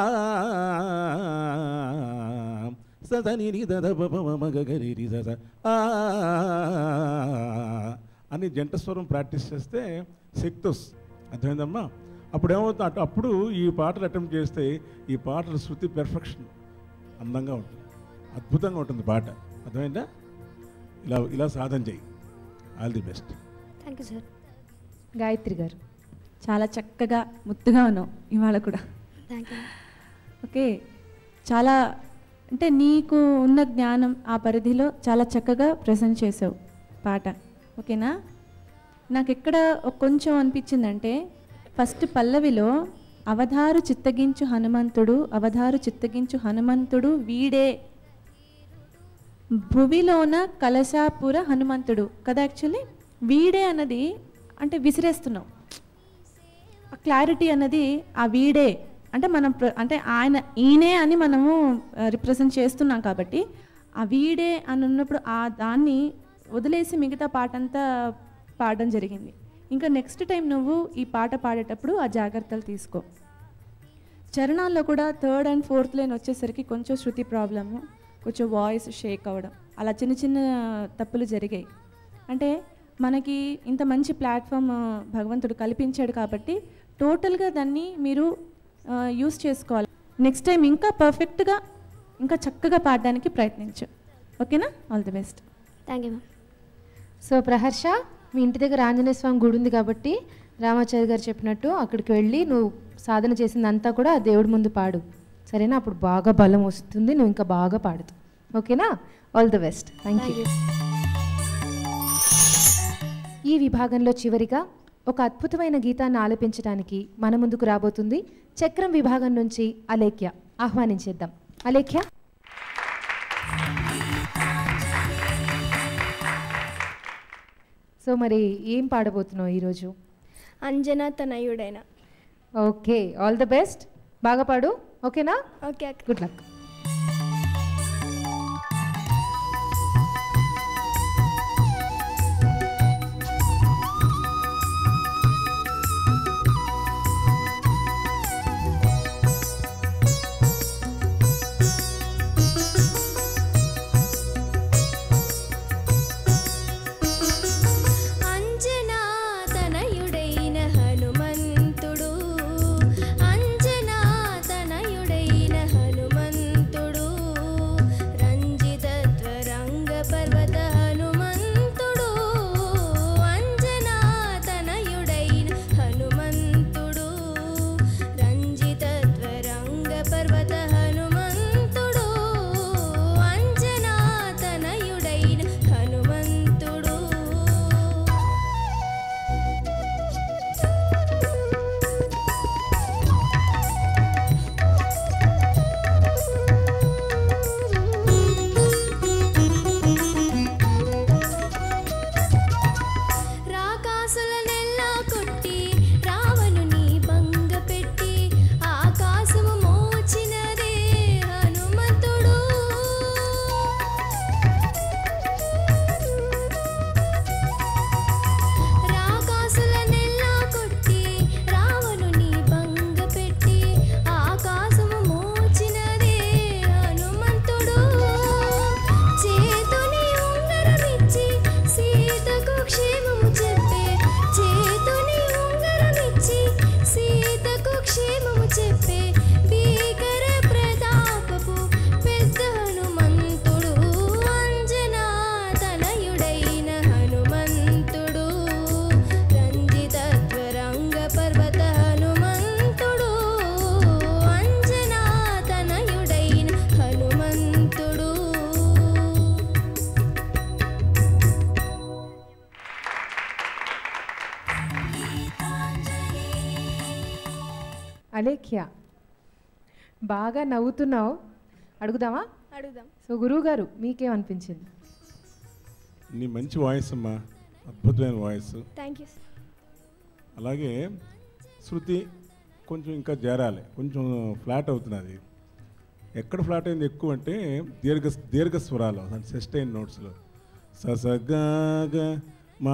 Speaker 3: స స నీ నీ ద ద ప ప మ మ గ గ రి రి స స ఆ అని జంట స్వరం ప్రాక్టీస్ చేస్తే శక్తి వస్తుంది అర్థమైందమ్మా అప్పుడు ఏమవుతుంది అటు అప్పుడు ఈ పాటలు అటెంప్ట్ చేస్తే ఈ పాటల శృతి పెర్ఫెక్షన్ అందంగా ఉంటుంది అద్భుతంగా ఉంటుంది పాట అర్థమైందా ఇలా ఇలా సాధన చేయి all the best
Speaker 11: thank you sir
Speaker 1: Gayatri garu
Speaker 5: చాలా చక్కగా ముద్దుగా ఉన్నావు ఇవాళ కూడా
Speaker 11: థ్యాంక్ యూ
Speaker 5: ఓకే చాలా అంటే నీకు ఉన్న జ్ఞానం ఆ పరిధిలో చాలా చక్కగా ప్రజెంట్ చేసావు పాట ఓకేనా నాకు ఎక్కడ ఒక కొంచెం అనిపించిందంటే ఫస్ట్ పల్లవిలో అవధారు చిత్తగించు హనుమంతుడు అవధారు చిత్తగించు హనుమంతుడు వీడే భువిలోన కలశాపుర హనుమంతుడు కదా యాక్చువల్లీ వీడే అన్నది అంటే విసిరేస్తున్నావు ఆ క్లారిటీ అన్నది ఆ వీడే అంటే మనం ప్ర- అంటే ఆయన ఈయనే అని మనము రిప్రజెంట్ చేస్తున్నాం కాబట్టి ఆ వీడే అని ఉన్నప్పుడు ఆ దాన్ని వదిలేసి మిగతా పాట అంతా పాడడం జరిగింది ఇంకా నెక్స్ట్ టైం నువ్వు ఈ పాట పాడేటప్పుడు ఆ జాగ్రత్తలు తీసుకో చరణాల్లో కూడా థర్డ్ అండ్ ఫోర్త్ లైన్ వచ్చేసరికి కొంచెం శృతి ప్రాబ్లము కొంచెం వాయిస్ షేక్ అవ్వడం అలా చిన్న చిన్న తప్పులు జరిగాయి అంటే మనకి ఇంత మంచి ప్లాట్ఫామ్ భగవంతుడు కల్పించాడు కాబట్టి టోటల్గా దాన్ని మీరు యూస్ చేసుకోవాలి నెక్స్ట్ టైం ఇంకా పర్ఫెక్ట్గా ఇంకా చక్కగా పాడడానికి ప్రయత్నించు ఓకేనా all the best
Speaker 11: thank you ma'am
Speaker 1: so Praharsha మీ ఇంటి దగ్గర ఆంజనేయ స్వామి గుడి ఉంది కాబట్టి రామాచారి గారు చెప్పినట్టు అక్కడికి వెళ్ళి నువ్వు సాధన చేసిందంతా కూడా ఆ దేవుడి ముందు పాడు సరేనా అప్పుడు బాగా బలం వస్తుంది నువ్వు ఇంకా బాగా పాడుతావు ఓకేనా all the best thank you ఈ విభాగంలో చివరిగా ఒక అద్భుతమైన గీతాన్ని ఆలపించడానికి మన ముందుకు రాబోతుంది చక్రం విభాగం నుంచి అలేఖ్య ఆహ్వానించేద్దాం అలేఖ్య సో మరి ఏం పాడబోతున్నావు ఈరోజు
Speaker 11: అంజనా తనయుడైన
Speaker 1: ఓకే ఆల్ ద బెస్ట్ బాగా పాడు ఓకేనా
Speaker 11: ఓకే అక్క
Speaker 1: గుడ్ లక్
Speaker 7: అంజనా తనయుడైన హనుమంతుడు అంజనా తనయుడైన హనుమంతుడు
Speaker 1: అలేఖ్య బాగా నవ్వుతున్నావు అడుగుదామా
Speaker 11: అడుగుదాం
Speaker 1: సో గురువు గారు మీకేమనిపించింది
Speaker 3: నీ మంచి వాయిస్ అమ్మా అద్భుతమైన వాయిస్
Speaker 11: థ్యాంక్ యూ
Speaker 3: అలాగే శృతి కొంచెం ఇంకా చేరాలి కొంచెం ఫ్లాట్ అవుతున్నది ఎక్కడ ఫ్లాట్ అయింది ఎక్కువ అంటే దీర్ఘ దీర్ఘ స్వరాలు సెస్టైన్ నోట్స్లో ససగాగ మా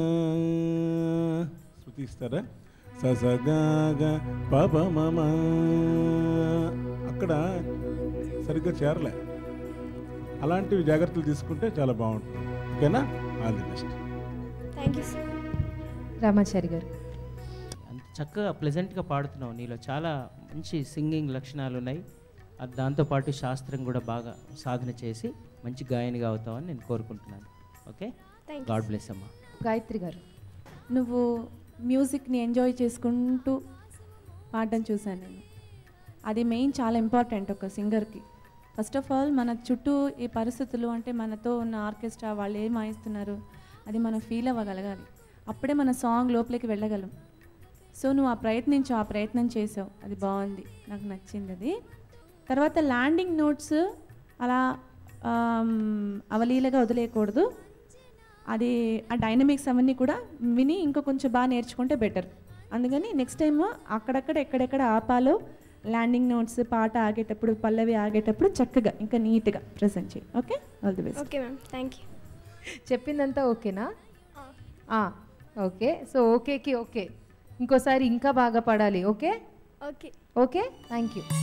Speaker 3: శృతి ఇస్తారా ససగాగ పాప మమ అక్కడ సరిగ్గా చేరలే అలాంటివి జాగ్రత్తలు తీసుకుంటే చాలా బాగుంటుంది ఓకేనా all the best
Speaker 11: thank you sir
Speaker 1: Ramachari garu
Speaker 4: అంత చక్కగా ప్లెజెంట్గా పాడుతున్నావు నీలో చాలా మంచి సింగింగ్ లక్షణాలు ఉన్నాయి అది దాంతోపాటు శాస్త్రం కూడా బాగా సాధన చేసి మంచి గాయనిగా అవుతావని నేను కోరుకుంటున్నాను okay
Speaker 11: Thank you.
Speaker 4: God bless అమ్మా
Speaker 1: గాయత్రి గారు
Speaker 5: నువ్వు మ్యూజిక్ని ఎంజాయ్ చేసుకుంటూ పాడడం చూశాను నేను అది మెయిన్ చాలా ఇంపార్టెంట్ ఒక సింగర్కి ఫస్ట్ ఆఫ్ ఆల్ మన చుట్టూ ఈ పరిస్థితులు అంటే మనతో ఉన్న ఆర్కెస్ట్రా వాళ్ళు ఏం వాయిస్తున్నారు అది మనం ఫీల్ అవ్వగలగాలి అప్పుడే మన సాంగ్ లోపలికి వెళ్ళగలం సో నువ్వు ఆ ప్రయత్నించు ఆ ప్రయత్నం చేసావు అది బాగుంది నాకు నచ్చింది అది తర్వాత ల్యాండింగ్ నోట్స్ అలా ఆమ్, అవలీలగా వదిలేయకూడదు అది ఆ డైనమిక్స్ అవన్నీ కూడా విని ఇంకా కొంచెం బాగా నేర్చుకుంటే బెటర్ అందుకని నెక్స్ట్ టైం అక్కడక్కడ ఎక్కడెక్కడ ఆపాలో ల్యాండింగ్ నోట్స్ పాట ఆగేటప్పుడు పల్లవి ఆగేటప్పుడు చక్కగా ఇంకా నీట్గా ప్రజెంట్ చేయి okay all the best
Speaker 11: okay ma'am thank you
Speaker 1: చెప్పిందంతా ఓకేనా ఆ, ఓకే సో ఓకేకి ఓకే ఇంకోసారి ఇంకా బాగా పడాలి okay
Speaker 11: okay
Speaker 1: okay thank you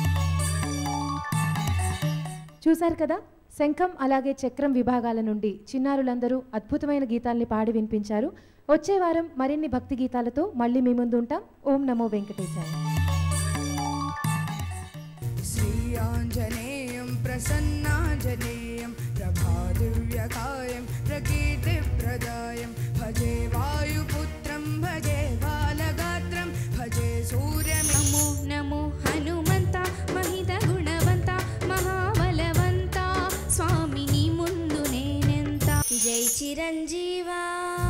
Speaker 1: చూశారు కదా శంఖం అలాగే చక్రం విభాగాల నుండి చిన్నారులందరూ అద్భుతమైన గీతాల్ని పాడి వినిపించారు వచ్చే వారం మరిన్ని భక్తి గీతాలతో మళ్ళీ మీ ముందు ఉంటాం ఓం నమో వెంకటేశాయ
Speaker 12: श्रीयाञ्जनेयं प्रसन्नाञ्जनेयं प्रभादिव्यकायं प्रकीर्तिप्रदायं भजे वायुपुत्रं भजे बालगात्रं भजे सूर्यनमो
Speaker 7: నమో హనుమంత మహిత గుణవంత మహాబలవంత స్వామి నీ ముందు నేనెంత జై చిరంజీవా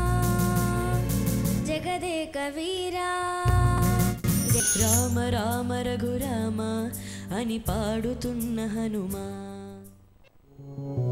Speaker 7: జగదేక వీరా
Speaker 13: రామ రామ రఘురామ అని పాడుతున్న హనుమా